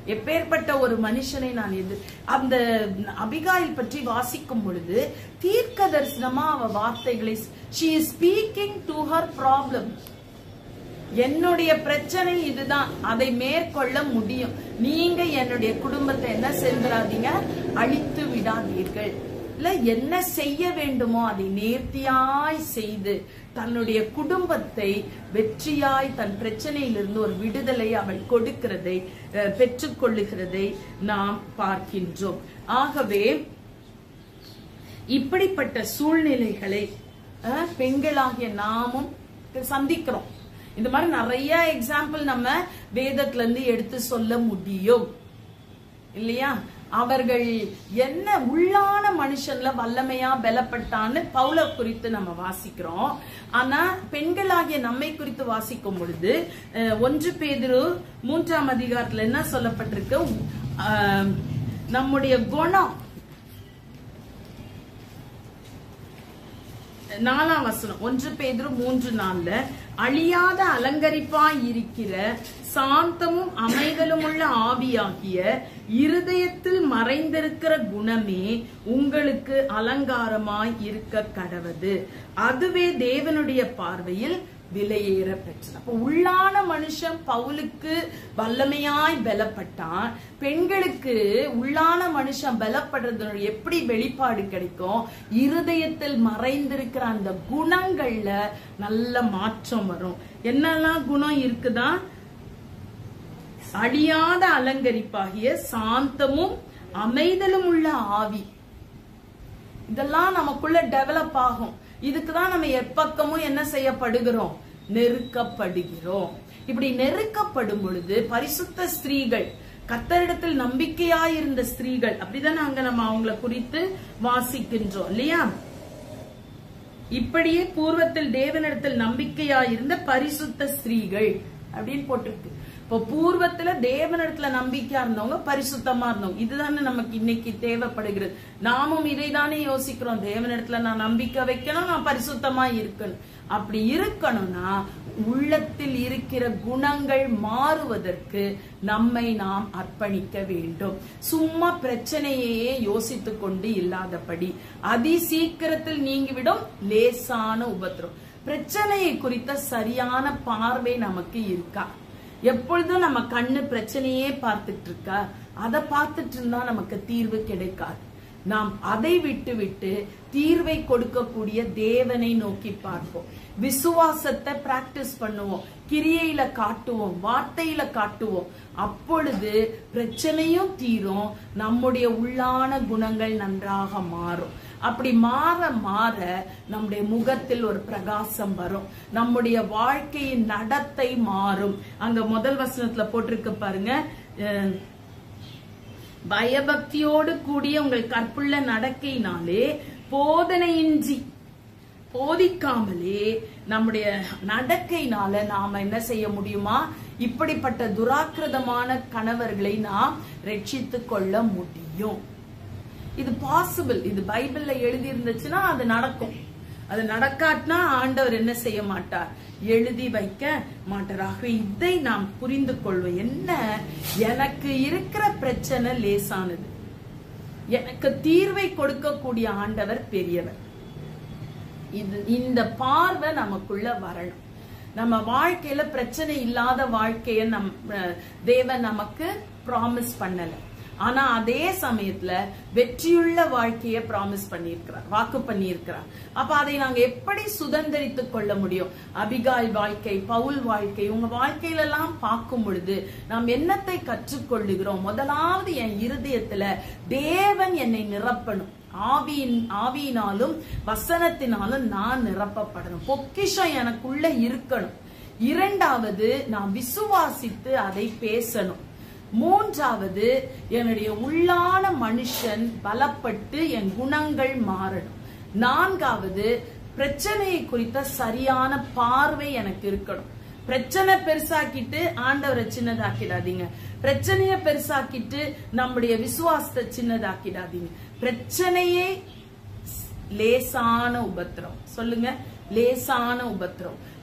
எப்பேற்பட்ட ஒரு மனுஷனை நான் எது அந்த அபிகாயில் பற்றி வாசிக்கும் பொழுது தீர்க்க தரிசனமா அவ வார்த்தைகளை she is speaking to her problem என்னுடைய பிரச்சனை இதுதான் அதை மேற்கொள்ள முடியும் நீங்க என்னுடைய குடும்பத்தை என்ன செஞ்சிடாதீங்க அழித்து விடாதீர்கள் இல்ல என்ன செய்ய வேண்டுமோ அதை நேர்த்தியாய் செய்து தன்னுடைய குடும்பத்தை வெற்றியாய் தன் பிரச்சனையிலிருந்து ஒரு விடுதலை அவள் கொடுக்கிறதை அஹ், பெற்றுக்கொள்ளுகிறதை நாம் பார்க்கின்றோம் ஆகவே இப்படிப்பட்ட சூழ்நிலைகளை அஹ், பெண்களாகிய நாமும் சந்திக்கிறோம் இந்த மாதிரி நிறைய எக்ஸாம்பிள் நம்ம வேதத்துல இருந்து எடுத்து சொல்ல முடியும் இல்லையா அவர்கள் என்ன உள்ளான மனுஷன்ல வல்லமையா பலப்பட்டான்னு பவுல குறித்து நம்ம வாசிக்கிறோம் ஆனா பெண்களாகிய நம்மை குறித்து வாசிக்கும் பொழுது அஹ், ஒன்று பேதுரு மூன்றாம் அதிகாரத்துல என்ன சொல்லப்பட்டிருக்கு அஹ், நம்முடைய குணம் நாலாம் வசனம் ஒன்று பேதுரு மூன்று நாள்ல அழியாத அலங்கரிப்பாய் இருக்கிற சாந்தமும் அமைதலும் உள்ள ஆவியாகிய இருதயத்தில் மறைந்திருக்கிற குணமே உங்களுக்கு அலங்காரமாய் இருக்க கடவது அதுவே தேவனுடைய பார்வையில் விலையேற பெற்றது அப்ப உள்ளான மனுஷன் பவுலுக்கு வல்லமையாய் பலப்பட்டான் பெண்களுக்கு உள்ளான மனுஷன் பலப்படுறது எப்படி வெளிப்பாடு கிடைக்கும் இருதயத்தில் மறைந்திருக்கிற அந்த குணங்கள்ல நல்ல மாற்றம் வரும் என்னெல்லாம் குணம் இருக்குதா அழியாத அலங்கரிப்பாகிய சாந்தமும் அமைதலும் உள்ள ஆவி இதெல்லாம் நமக்குள்ள டெவலப் ஆகும் இதுக்குதான் நம்ம எப்பக்கமும் என்ன செய்யப்படுகிறோம் நெருக்கப்படுகிறோம் இப்படி நெருக்கப்படும் பொழுது பரிசுத்த ஸ்திரீகள் கத்தரிடத்தில் நம்பிக்கையாயிருந்த ஸ்திரீகள் அப்படிதானே அங்க நம்ம அவங்கள குறித்து வாசிக்கின்றோம் இல்லையா இப்படியே பூர்வத்தில் தேவனிடத்தில் நம்பிக்கையாயிருந்த பரிசுத்த ஸ்திரீகள் அப்படின்னு போட்டிருக்கு இப்போ பூர்வத்துல தேவனிடத்துல நம்பிக்கையா இருந்தவங்க பரிசுத்தமா இருந்தவங்க இதுதானே நமக்கு இன்னைக்கு தேவைப்படுகிறது நாமும் இதை தானே யோசிக்கிறோம் தேவனிடத்துல நான் நம்பிக்கை வைக்கணும் நான் பரிசுத்தமா இருக்கணும் அப்படி இருக்கணும்னா உள்ளத்தில் இருக்கிற குணங்கள் மாறுவதற்கு நம்மை நாம் அர்ப்பணிக்க வேண்டும் சும்மா பிரச்சனையே யோசித்துக் கொண்டு இல்லாதபடி அதி சீக்கிரத்தில் நீங்கிவிடும் லேசான உபத்திரம் பிரச்சனையை குறித்த சரியான பார்வை நமக்கு இருக்கா எப்பொழுதும் நம்ம கண்ணு பிரச்சனையே பார்த்துட்டு இருக்கா அதை பார்த்துட்டு இருந்தா நமக்கு தீர்வு கிடைக்காது நாம் அதை விட்டு விட்டு தீர்வை கொடுக்கக்கூடிய தேவனை நோக்கி பார்ப்போம் விசுவாசத்தை பிராக்டிஸ் பண்ணுவோம் கிரியையில காட்டுவோம் வார்த்தையில காட்டுவோம் அப்பொழுது பிரச்சனையும் தீரும் நம்முடைய உள்ளான குணங்கள் நன்றாக மாறும் அப்படி மாற மாற நம்முடைய முகத்தில் ஒரு பிரகாசம் வரும் நம்முடைய வாழ்க்கையின் நடத்தை மாறும் அங்க முதல் வசனத்துல போட்டிருக்கு பாருங்க அஹ், பயபக்தியோடு கூடிய உங்கள் கற்புள்ள நடக்கையினாலே போதனையின்றி போதிக்காமலே நம்முடைய நடக்கையினால நாம என்ன செய்ய முடியுமா இப்படிப்பட்ட துராக்கிரதமான கணவர்களை நாம் ரட்சித்துக் கொள்ள முடியும் இது பாசிபிள் இது பைபிள்ல எழுதி இருந்துச்சுன்னா அது நடக்கும் அது நடக்காட்டினா ஆண்டவர் என்ன செய்ய மாட்டார் எழுதி வைக்க மாட்டார் ஆகவே இதை நாம் புரிந்து கொள்வோம் என்ன எனக்கு இருக்கிற பிரச்சனை லேசானது எனக்கு தீர்வை கொடுக்கக்கூடிய ஆண்டவர் பெரியவர் இது இந்த பார்வை நமக்குள்ள வரணும் நம்ம வாழ்க்கையில பிரச்சனை இல்லாத வாழ்க்கைய நம் அஹ், தேவன் நமக்கு ப்ராமிஸ் பண்ணல ஆனா அதே சமயத்துல வெற்றியுள்ள வாழ்க்கைய ப்ராமிஸ் பண்ணியிருக்கிறார் வாக்கு பண்ணியிருக்கிறார் அப்ப அதை நாங்க எப்படி சுதந்திரித்துக் கொள்ள முடியும் அபிகால் வாழ்க்கை பவுல் வாழ்க்கை உங்க வாழ்க்கையில எல்லாம் பார்க்கும் பொழுது நாம் என்னத்தை கற்றுக்கொள்ளுகிறோம் முதலாவது என் இருதயத்துல தேவன் என்னை நிரப்பணும் ஆவியின் ஆவியினாலும் வசனத்தினாலும் நான் நிரப்பப்படணும் பொக்கிஷம் எனக்குள்ள இருக்கணும் இரண்டாவது நான் விசுவாசித்து அதை பேசணும் மூன்றாவது என்னுடைய உள்ளான மனுஷன் பலப்பட்டு என் குணங்கள் மாறணும் நான்காவது பிரச்சனையை குறித்த சரியான பார்வை எனக்கு இருக்கணும் பிரச்சனை பெருசாக்கிட்டு ஆண்டவரை சின்னதாக்கிடாதீங்க பிரச்சனைய பெருசாக்கிட்டு நம்முடைய விசுவாசத்தை சின்னதாக்கிடாதீங்க பிரச்சனையே லேசான உபத்திரம் சொல்லுங்க லேசான உபத்திரம்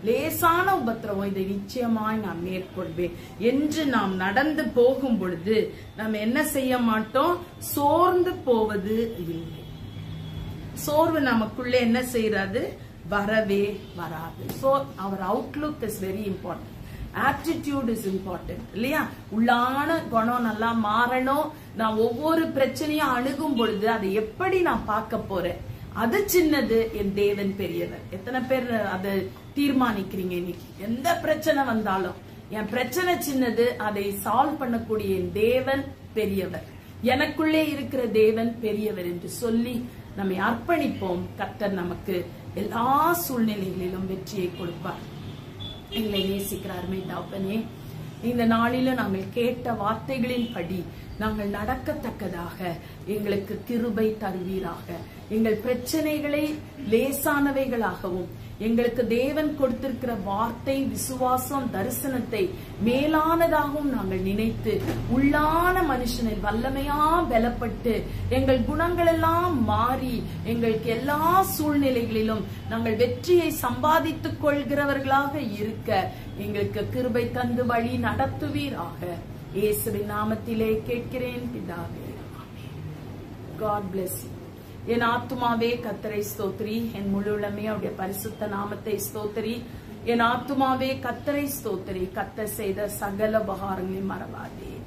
லேசான உபத்திரவம் இதை நிச்சயமாய் நான் மேற்கொள்வேன் என்று நாம் நடந்து போகும் பொழுது நாம் என்ன செய்ய மாட்டோம் சோர்ந்து போவது இல்லை சோர்வு நமக்குள்ள என்ன செய்யறது வரவே வராது சோ அவர் outlook is very important attitude is important இல்லையா உள்ளான குணம் நல்லா மாறணும் நான் ஒவ்வொரு பிரச்சனையும் அணுகும் பொழுது அதை எப்படி நான் பார்க்க போறேன் அது சின்னது என் தேவன் பெரியவர் எத்தனை பேர் அதை தீர்மானிக்கிறீங்க இன்னைக்கு எந்த பிரச்சனை வந்தாலும் என் பிரச்சனை சின்னது அதை சால்வ் பண்ணக்கூடிய என் தேவன் பெரியவர் எனக்குள்ளே இருக்கிற தேவன் பெரியவர் என்று சொல்லி நம்மை அர்ப்பணிப்போம் கர்த்தர் நமக்கு எல்லா சூழ்நிலைகளிலும் வெற்றியை கொடுப்பார் எங்களை நேசிக்கிற அருமை தகப்பனே இந்த நாளில நாங்கள் கேட்ட வார்த்தைகளின்படி நாங்கள் நடக்கத்தக்கதாக எங்களுக்கு கிருபை தருவீராக எங்கள் பிரச்சனைகளை லேசானவைகளாகவும் எங்களுக்கு தேவன் கொடுத்திருக்கிற வார்த்தை விசுவாசம் தரிசனத்தை மேலானதாகவும் நாங்கள் நினைத்து உள்ளான மனுஷனில் வல்லமையா பலப்பட்டு எங்கள் குணங்கள் எல்லாம் மாறி எங்களுக்கு எல்லா சூழ்நிலைகளிலும் நாங்கள் வெற்றியை சம்பாதித்துக் கொள்கிறவர்களாக இருக்க எங்களுக்கு கிருபை தந்து வழி நடத்துவீராக இயேசுவின் நாமத்திலே கேட்கிறேன் பிதாவே காட் bless you என் ஆத்துமாவே கத்தரை ஸ்தோத்திரி என் முழுளமே அவருடைய பரிசுத்த நாமத்தை ஸ்தோத்திரி என் ஆத்துமாவே கத்தரை ஸ்தோத்திரி கத்தர் செய்த சகல உபகாரங்களையும் மறவாதே